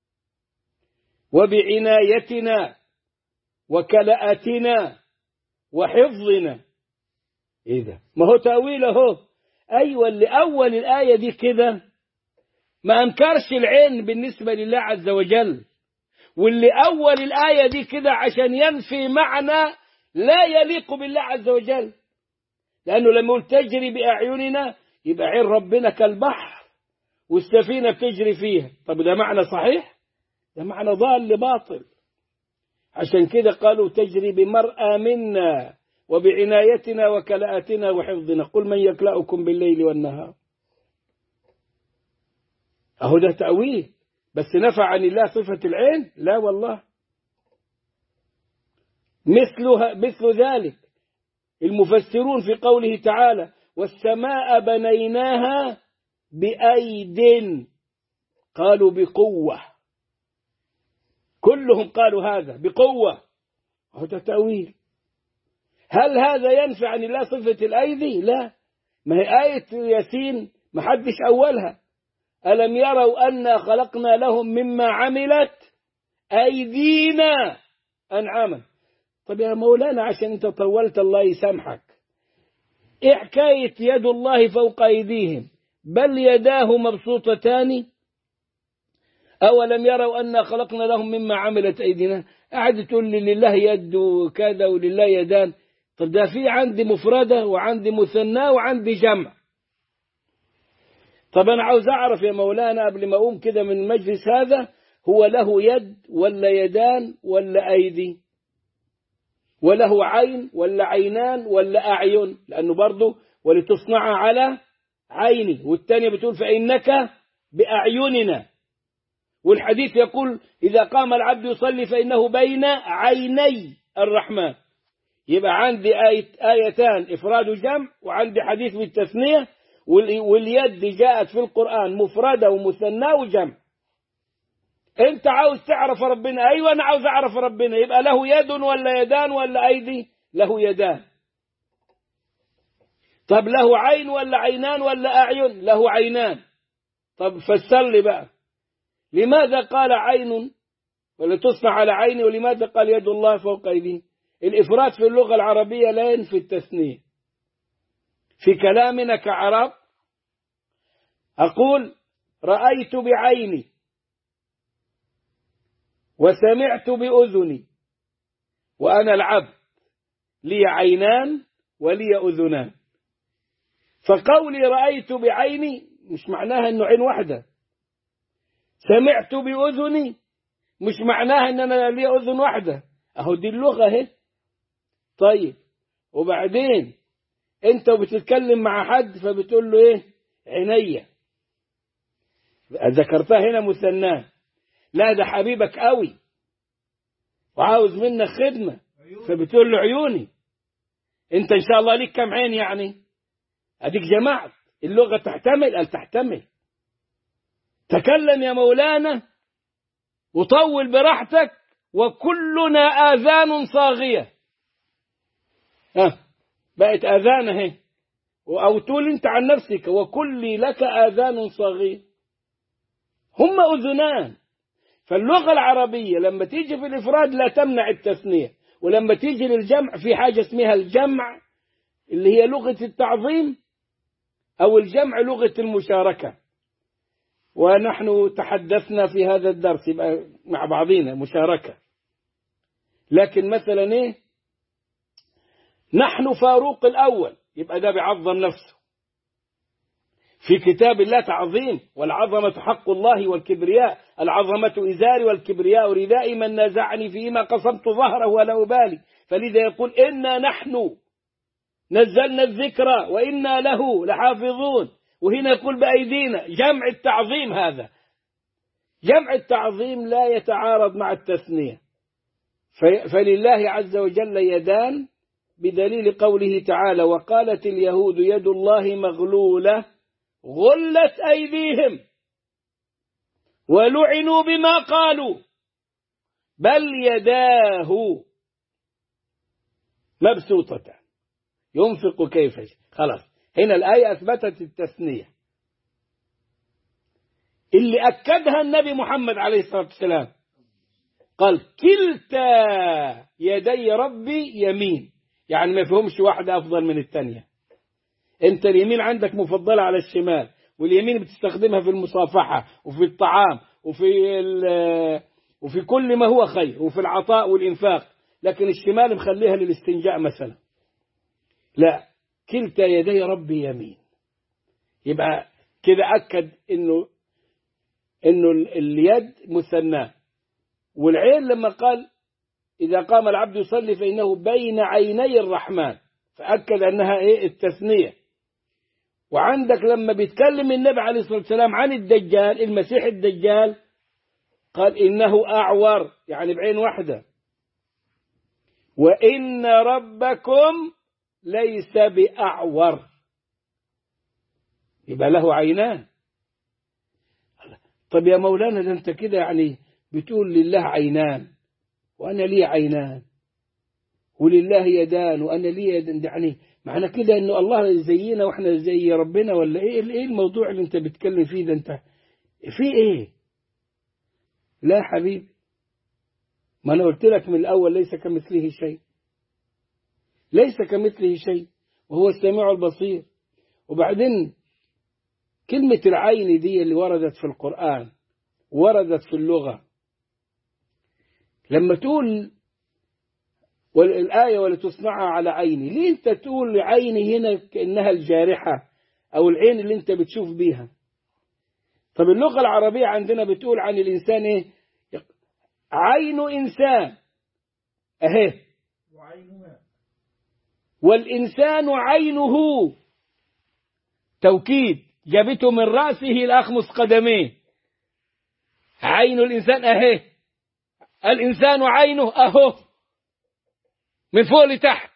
وبعنايتنا وكلأتنا وحفظنا ايه ده ما هو تأويل اهو ايوه اللي اول الآية دي كده ما انكرش العين بالنسبة لله عز وجل واللي اول الآية دي كده عشان ينفي معنى لا يليق بالله عز وجل لأنه لما يقول تجري بأعيننا يبقى عين ربنا كالبحر والسفينة بتجري فيها طب ده معنى صحيح ده معنى ضال باطل عشان كده قالوا تجري بمرأى منا وبعنايتنا وكلاءتنا وحفظنا قل من يكلأكم بالليل والنهار أهو ده تأويل بس نفع عن الله صفة العين لا والله مثلها مثل ذلك المفسرون في قوله تعالى والسماء بنيناها بأيد قالوا بقوة كلهم قالوا هذا بقوة هذا تأويل هل هذا ينفع عن الله صفة الأيدي لا ما هي آية ياسين ما حدش أولها ألم يروا أنا خلقنا لهم مما عملت أيدينا أنعاما طب يا مولانا عشان انت طولت الله يسامحك ايه حكاية يد الله فوق أيديهم بل يداه مبسوطتان أولم يروا أنا خلقنا لهم مما عملت أيدينا قاعد تقول لي لله يد وكذا ولله يدان طب ده في عندي مفردة وعندي مثنى وعندي جمع طب أنا عاوز أعرف يا مولانا قبل ما أقوم كده من المجلس هذا هو له يد ولا يدان ولا أيدي وله عين ولا عينان ولا أعين لأنه برضه ولتصنع على عيني والثانية بتقول فإنك بأعيننا والحديث يقول إذا قام العبد يصلي فإنه بين عيني الرحمن يبقى عندي آية آيتان إفراد وجمع وعندي حديث بالتثنية واليد جاءت في القرآن مفردة ومثنى وجمع انت عاوز تعرف ربنا ايوه انا عاوز اعرف ربنا يبقى له يد ولا يدان ولا ايدي له يدان طب له عين ولا عينان ولا اعين له عينان طب فسر لي بقى لماذا قال عين ولا تصنع على عيني ولماذا قال يد الله فوق ايديه الافراد في اللغه العربيه لا ينفي التثنيه في كلامنا كعرب اقول رايت بعيني وسمعت بأذني وأنا العبد لي عينان ولي أذنان فقولي رأيت بعيني مش معناها أنه عين واحدة سمعت بأذني مش معناها أن أنا لي أذن واحدة أهو دي اللغة اهي طيب وبعدين أنت بتتكلم مع حد فبتقول له إيه عينيا ذكرتها هنا مثناه لا ده حبيبك قوي وعاوز منك خدمة فبتقول له عيوني انت ان شاء الله ليك كم عين يعني أديك جمعت اللغة تحتمل قال تحتمل تكلم يا مولانا وطول براحتك وكلنا آذان صاغية ها بقت آذان اهي أو تقول أنت عن نفسك وكلي لك آذان صاغية هم أذنان فاللغة العربية لما تيجي في الإفراد لا تمنع التثنية ولما تيجي للجمع في حاجة اسمها الجمع اللي هي لغة التعظيم أو الجمع لغة المشاركة ونحن تحدثنا في هذا الدرس يبقى مع بعضنا مشاركة لكن مثلا إيه نحن فاروق الأول يبقى ده بيعظم نفسه في كتاب الله تعظيم والعظمة حق الله والكبرياء العظمة إزاري والكبرياء ردائي من نازعني فيما قصمت ظهره ولا أبالي فلذا يقول إنا نحن نزلنا الذكر وإنا له لحافظون وهنا يقول بأيدينا جمع التعظيم هذا جمع التعظيم لا يتعارض مع التثنية فلله عز وجل يدان بدليل قوله تعالى وقالت اليهود يد الله مغلولة غلت أيديهم ولعنوا بما قالوا بل يداه مبسوطتان ينفق كيف خلاص هنا الآية أثبتت التثنية اللي أكدها النبي محمد عليه الصلاة والسلام قال كلتا يدي ربي يمين يعني ما فيهمش واحدة أفضل من الثانية أنت اليمين عندك مفضلة على الشمال واليمين بتستخدمها في المصافحة وفي الطعام وفي وفي كل ما هو خير وفي العطاء والإنفاق لكن الشمال مخليها للاستنجاء مثلا لا كلتا يدي ربي يمين يبقى كده أكد إنه إنه اليد مثناه والعين لما قال إذا قام العبد يصلي فإنه بين عيني الرحمن فأكد أنها إيه التثنية وعندك لما بيتكلم النبي عليه الصلاة والسلام عن الدجال المسيح الدجال قال إنه أعور يعني بعين واحدة وإن ربكم ليس بأعور يبقى له عينان طب يا مولانا ده انت كده يعني بتقول لله عينان وأنا لي عينان ولله يدان وأنا لي يدان يعني معنى كده إنه الله زينا وإحنا زي ربنا ولا إيه إيه الموضوع اللي أنت بتتكلم فيه ده أنت في إيه؟ لا حبيبي ما أنا قلت لك من الأول ليس كمثله شيء ليس كمثله شيء وهو السميع البصير وبعدين كلمة العين دي اللي وردت في القرآن وردت في اللغة لما تقول والآية ولتصنعها على عيني ليه أنت تقول عيني هنا كأنها الجارحة أو العين اللي أنت بتشوف بيها طب اللغة العربية عندنا بتقول عن الإنسان إيه عين إنسان أهي وعينها والإنسان عينه توكيد جابته من رأسه لأخمص قدميه عين الإنسان أهي الإنسان عينه أهو من فوق لتحت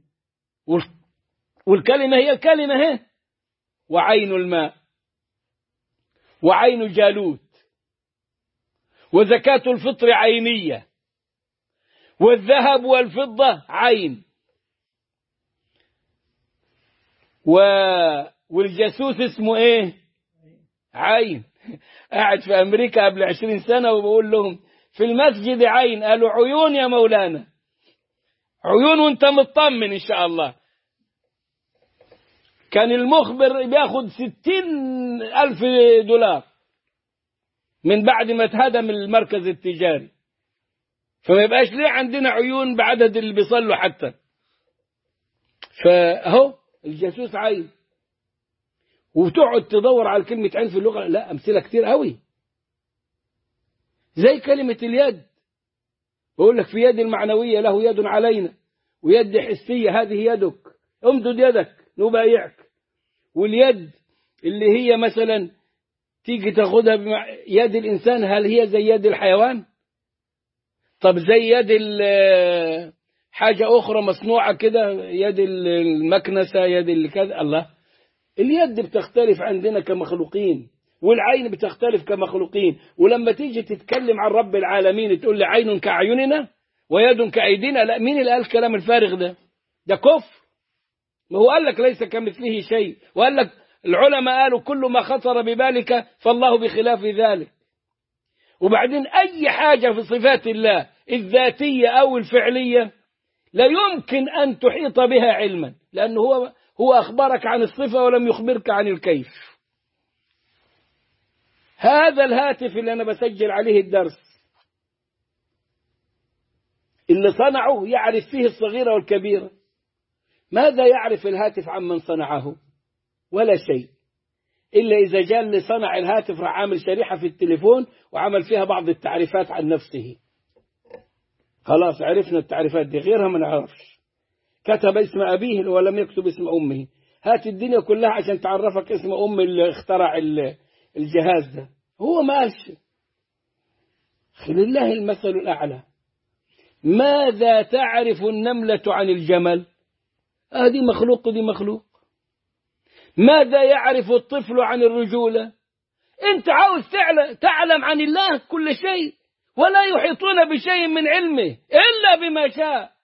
والكلمة هي الكلمة هي وعين الماء وعين جالوت وزكاة الفطر عينية والذهب والفضة عين و... والجاسوس اسمه ايه عين قاعد في امريكا قبل عشرين سنة وبقول لهم في المسجد عين قالوا عيون يا مولانا عيون وانت مطمن ان شاء الله كان المخبر بياخد ستين ألف دولار من بعد ما اتهدم المركز التجاري فما يبقاش ليه عندنا عيون بعدد اللي بيصلوا حتى فاهو الجاسوس عين وتقعد تدور على كلمة عين في اللغة لا أمثلة كتير قوي زي كلمة اليد بقول لك في يد المعنوية له يد علينا ويد حسية هذه يدك امدد يدك نبايعك واليد اللي هي مثلا تيجي تاخدها بمع... يد الإنسان هل هي زي يد الحيوان طب زي يد حاجة أخرى مصنوعة كده يد المكنسة يد الكذا الله اليد بتختلف عندنا كمخلوقين والعين بتختلف كمخلوقين ولما تيجي تتكلم عن رب العالمين تقول لي عين كأعيننا ويد كأيدينا لا مين اللي قال الكلام الفارغ ده ده كفر ما هو قال لك ليس كمثله شيء وقال لك العلماء قالوا كل ما خطر ببالك فالله بخلاف ذلك وبعدين أي حاجة في صفات الله الذاتية أو الفعلية لا يمكن أن تحيط بها علما لأنه هو هو أخبرك عن الصفة ولم يخبرك عن الكيف هذا الهاتف اللي أنا بسجل عليه الدرس اللي صنعه يعرف فيه الصغيرة والكبيرة ماذا يعرف الهاتف عمن صنعه ولا شيء إلا إذا جاء اللي صنع الهاتف راح عامل شريحة في التليفون وعمل فيها بعض التعريفات عن نفسه خلاص عرفنا التعريفات دي غيرها ما نعرفش كتب اسم أبيه ولم يكتب اسم أمه هات الدنيا كلها عشان تعرفك اسم أم اللي اخترع الجهاز ده هو ما قالش لله المثل الأعلى ماذا تعرف النملة عن الجمل هذه آه مخلوق ودي مخلوق ماذا يعرف الطفل عن الرجولة انت عاوز تعلم عن الله كل شيء ولا يحيطون بشيء من علمه إلا بما شاء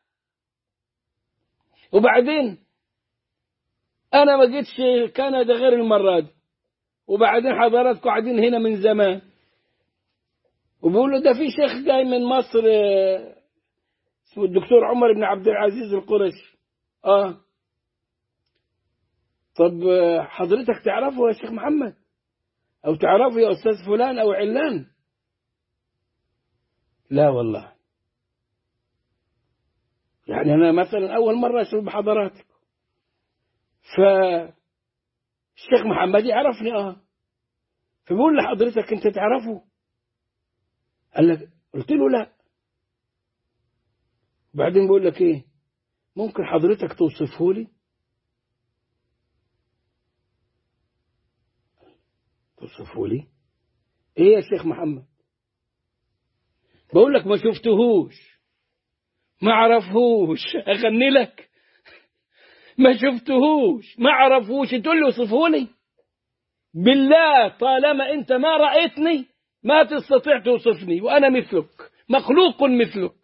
وبعدين أنا ما جيتش كندا غير المرة دي وبعدين حضراتكم قاعدين هنا من زمان وبيقولوا ده في شيخ جاي من مصر اسمه الدكتور عمر بن عبد العزيز القرشي اه طب حضرتك تعرفه يا شيخ محمد او تعرفه يا استاذ فلان او علان لا والله يعني انا مثلا اول مره اشوف بحضراتك فالشيخ محمد يعرفني اه فبيقول لحضرتك انت تعرفه قال لك قلت له لا بعدين بقول لك ايه ممكن حضرتك توصفه لي توصفه لي ايه يا شيخ محمد بقول لك ما شفتهوش ما عرفهوش اغني لك ما شفتهوش ما عرفوش تقول لي وصفه لي بالله طالما انت ما رأيتني ما تستطيع توصفني وانا مثلك مخلوق مثلك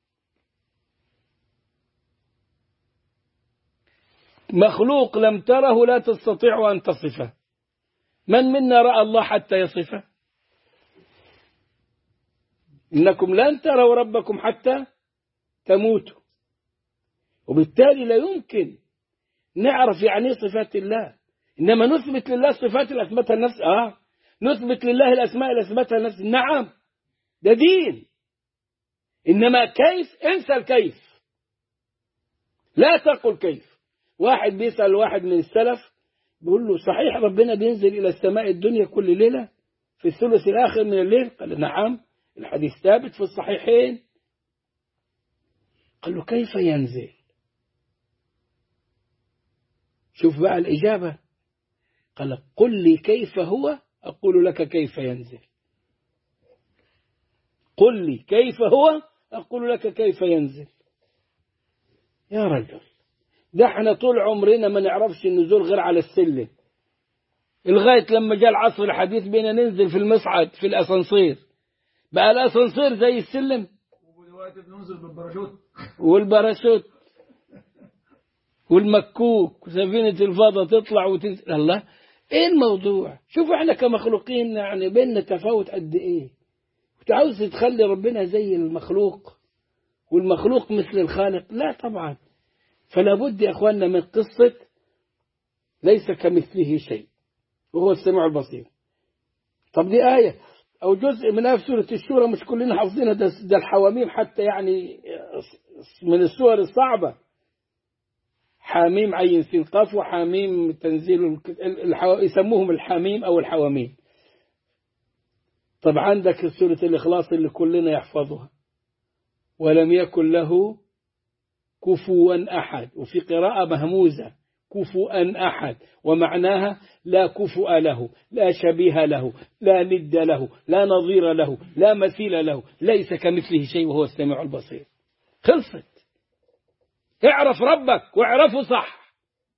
مخلوق لم تره لا تستطيع أن تصفه من منا رأى الله حتى يصفه إنكم لن تروا ربكم حتى تموتوا وبالتالي لا يمكن نعرف يعني صفات الله إنما نثبت لله الصفات اللي أثبتها النفس آه نثبت لله الأسماء اللي أثبتها النفس نعم ده دين إنما كيف انسى الكيف لا تقل كيف واحد بيسأل واحد من السلف بيقول له صحيح ربنا بينزل إلى السماء الدنيا كل ليلة في الثلث الآخر من الليل قال نعم الحديث ثابت في الصحيحين قال له كيف ينزل شوف بقى الإجابة قال قل لي كيف هو أقول لك كيف ينزل قل لي كيف هو أقول لك كيف ينزل يا رجل ده احنا طول عمرنا ما نعرفش النزول غير على السلم لغاية لما جاء العصر الحديث بينا ننزل في المصعد في الأسانسير بقى الأسانسير زي السلم ودلوقتي بننزل بالباراشوت والباراشوت والمكوك وسفينة الفضاء تطلع وتنزل الله ايه الموضوع شوف احنا كمخلوقين يعني بيننا تفاوت قد ايه انت عاوز تخلي ربنا زي المخلوق والمخلوق مثل الخالق لا طبعا فلا بد يا اخواننا من قصة ليس كمثله شيء وهو السميع البصير طب دي آية أو جزء من آية في سورة الشورى مش كلنا حافظينها ده, ده الحواميم حتى يعني من السور الصعبة حاميم عين سين قاف وحاميم تنزيل الحو... يسموهم الحاميم أو الحواميم طب عندك سورة الإخلاص اللي كلنا يحفظها ولم يكن له كفوا أحد وفي قراءة مهموزة كفوا أحد ومعناها لا كفؤ له لا شبيه له لا ند له لا نظير له لا مثيل له ليس كمثله شيء وهو السميع البصير خلصت اعرف ربك واعرفه صح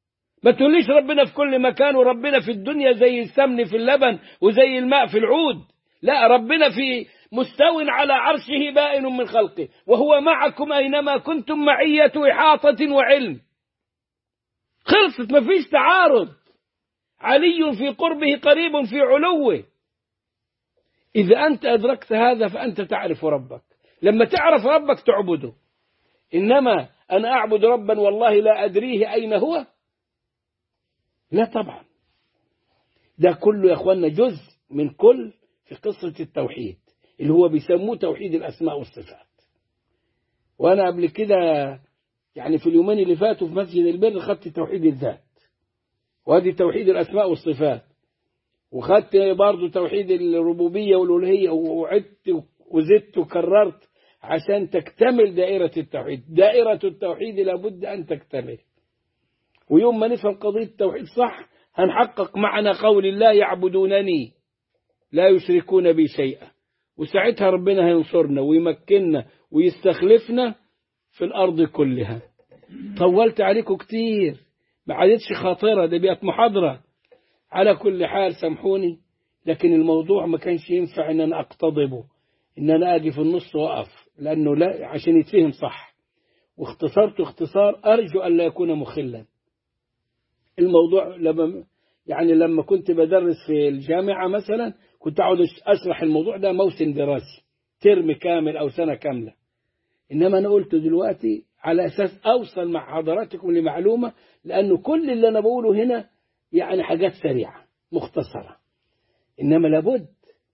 ما تقوليش ربنا في كل مكان وربنا في الدنيا زي السمن في اللبن وزي الماء في العود لا ربنا في مستو على عرشه بائن من خلقه وهو معكم أينما كنتم معية إحاطة وعلم خلصت ما فيش تعارض علي في قربه قريب في علوه إذا أنت أدركت هذا فأنت تعرف ربك لما تعرف ربك تعبده إنما أنا أعبد ربا والله لا أدريه أين هو لا طبعا ده كله يا أخوانا جزء من كل في قصة التوحيد اللي هو بيسموه توحيد الأسماء والصفات وأنا قبل كده يعني في اليومين اللي فاتوا في مسجد البر خدت توحيد الذات وهذه توحيد الأسماء والصفات وخدت برضه توحيد الربوبية والألوهية وعدت وزدت وكررت عشان تكتمل دائرة التوحيد دائرة التوحيد لابد أن تكتمل ويوم ما نفهم قضية التوحيد صح هنحقق معنى قول الله يعبدونني لا يشركون بي شيئا وساعتها ربنا هينصرنا ويمكننا ويستخلفنا في الأرض كلها طولت عليكم كتير ما عادتش خاطرة ده بقت محاضرة على كل حال سامحوني لكن الموضوع ما كانش ينفع ان انا اقتضبه ان انا اجي في النص واقف لانه لا عشان يتفهم صح واختصرت اختصار ارجو ان لا يكون مخلا الموضوع لما يعني لما كنت بدرس في الجامعة مثلا كنت أقعد أشرح الموضوع ده موسم دراسي ترم كامل أو سنة كاملة إنما أنا قلت دلوقتي على أساس أوصل مع حضراتكم لمعلومة لأنه كل اللي أنا بقوله هنا يعني حاجات سريعة مختصرة إنما لابد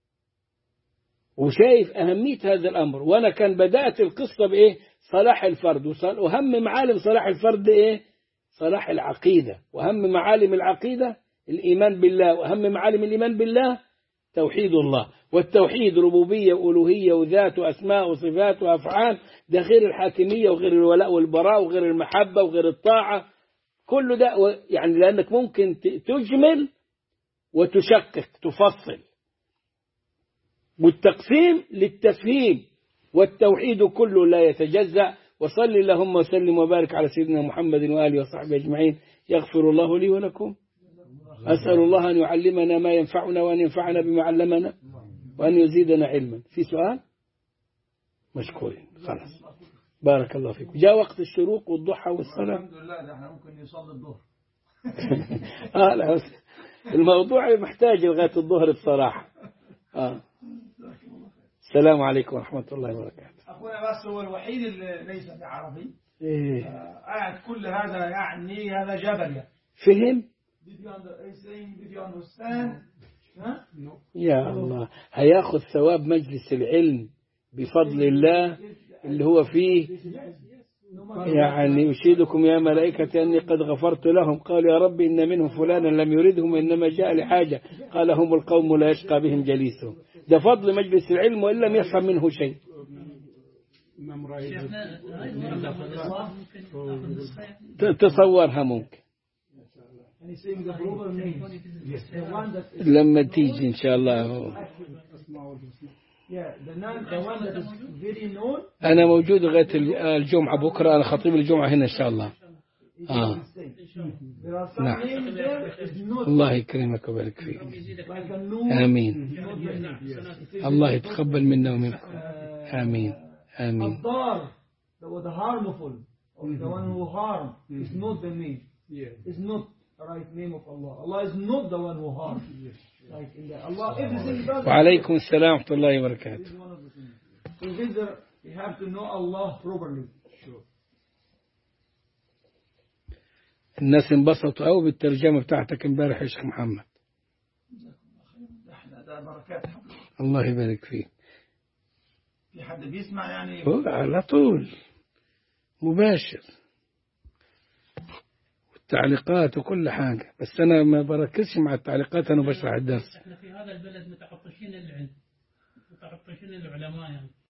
وشايف أهمية هذا الأمر وأنا كان بدأت القصة بإيه صلاح الفرد وهم معالم صلاح الفرد إيه صلاح العقيدة وهم معالم العقيدة الإيمان بالله وأهم معالم الإيمان بالله توحيد الله والتوحيد ربوبية وألوهية وذات وأسماء وصفات وأفعال ده غير الحاكمية وغير الولاء والبراء وغير المحبة وغير الطاعة كل ده يعني لأنك ممكن تجمل وتشقق تفصل والتقسيم للتفهيم والتوحيد كله لا يتجزأ وصل اللهم وسلم وبارك على سيدنا محمد وآله وصحبه أجمعين يغفر الله لي ولكم أسأل الله أن يعلمنا ما ينفعنا وأن ينفعنا بما علمنا وأن يزيدنا علما في سؤال مشكورين خلاص بارك الله فيكم جاء وقت الشروق والضحى والصلاة الحمد لله ده احنا ممكن نصلي الظهر آه لا الموضوع محتاج لغاية الظهر بصراحة آه. السلام عليكم ورحمة الله وبركاته اخونا بس هو الوحيد اللي ليس بعربي إيه. آه، قاعد كل هذا يعني هذا جبل يعني فهم Did you under, he's saying, did you understand? ها؟ يا الله هياخذ ثواب مجلس العلم بفضل الله اللي هو فيه يعني أشهدكم يا ملائكة أني قد غفرت لهم قالوا يا رب إن منهم فلانا لم يردهم إنما جاء لحاجة قال هم القوم لا يشقى بهم جليسهم ده فضل مجلس العلم وإن لم يفهم منه شيء شيخنا هاي الورقة ممكن ناخذ نسخة ت- تصورها ممكن And he's saying the proper names. The one that is, لما تيجي إن شاء الله yeah, the, non, the one that is very known أنا موجود لغاية ال- الجمعة بكرة أنا خطيب الجمعة هنا إن شاء الله is آه. mistake. There are some نعم. names there is not الله يكرمك ويبارك فيك يزيدك like a noon. آمين It is الله يتقبل منا ومنكم uh, آمين آمين الضار the, the harmful or the one who harm is not the name is not the right name of Allah Allah is not the one who harms like in the Allah everything does وعليكم السلام ورحمة الله وبركاته This is one of the things. So these are, we have to know Allah properly. الناس انبسطوا قوي بالترجمة بتاعتك امبارح يا شيخ محمد احنا ده بركات الله يبارك فيك في حد بيسمع يعني هو على طول مباشر والتعليقات وكل حاجة بس أنا ما بركزش مع التعليقات أنا بشرح الدرس احنا في هذا البلد متعطشين للعلم متعطشين للعلماء يعني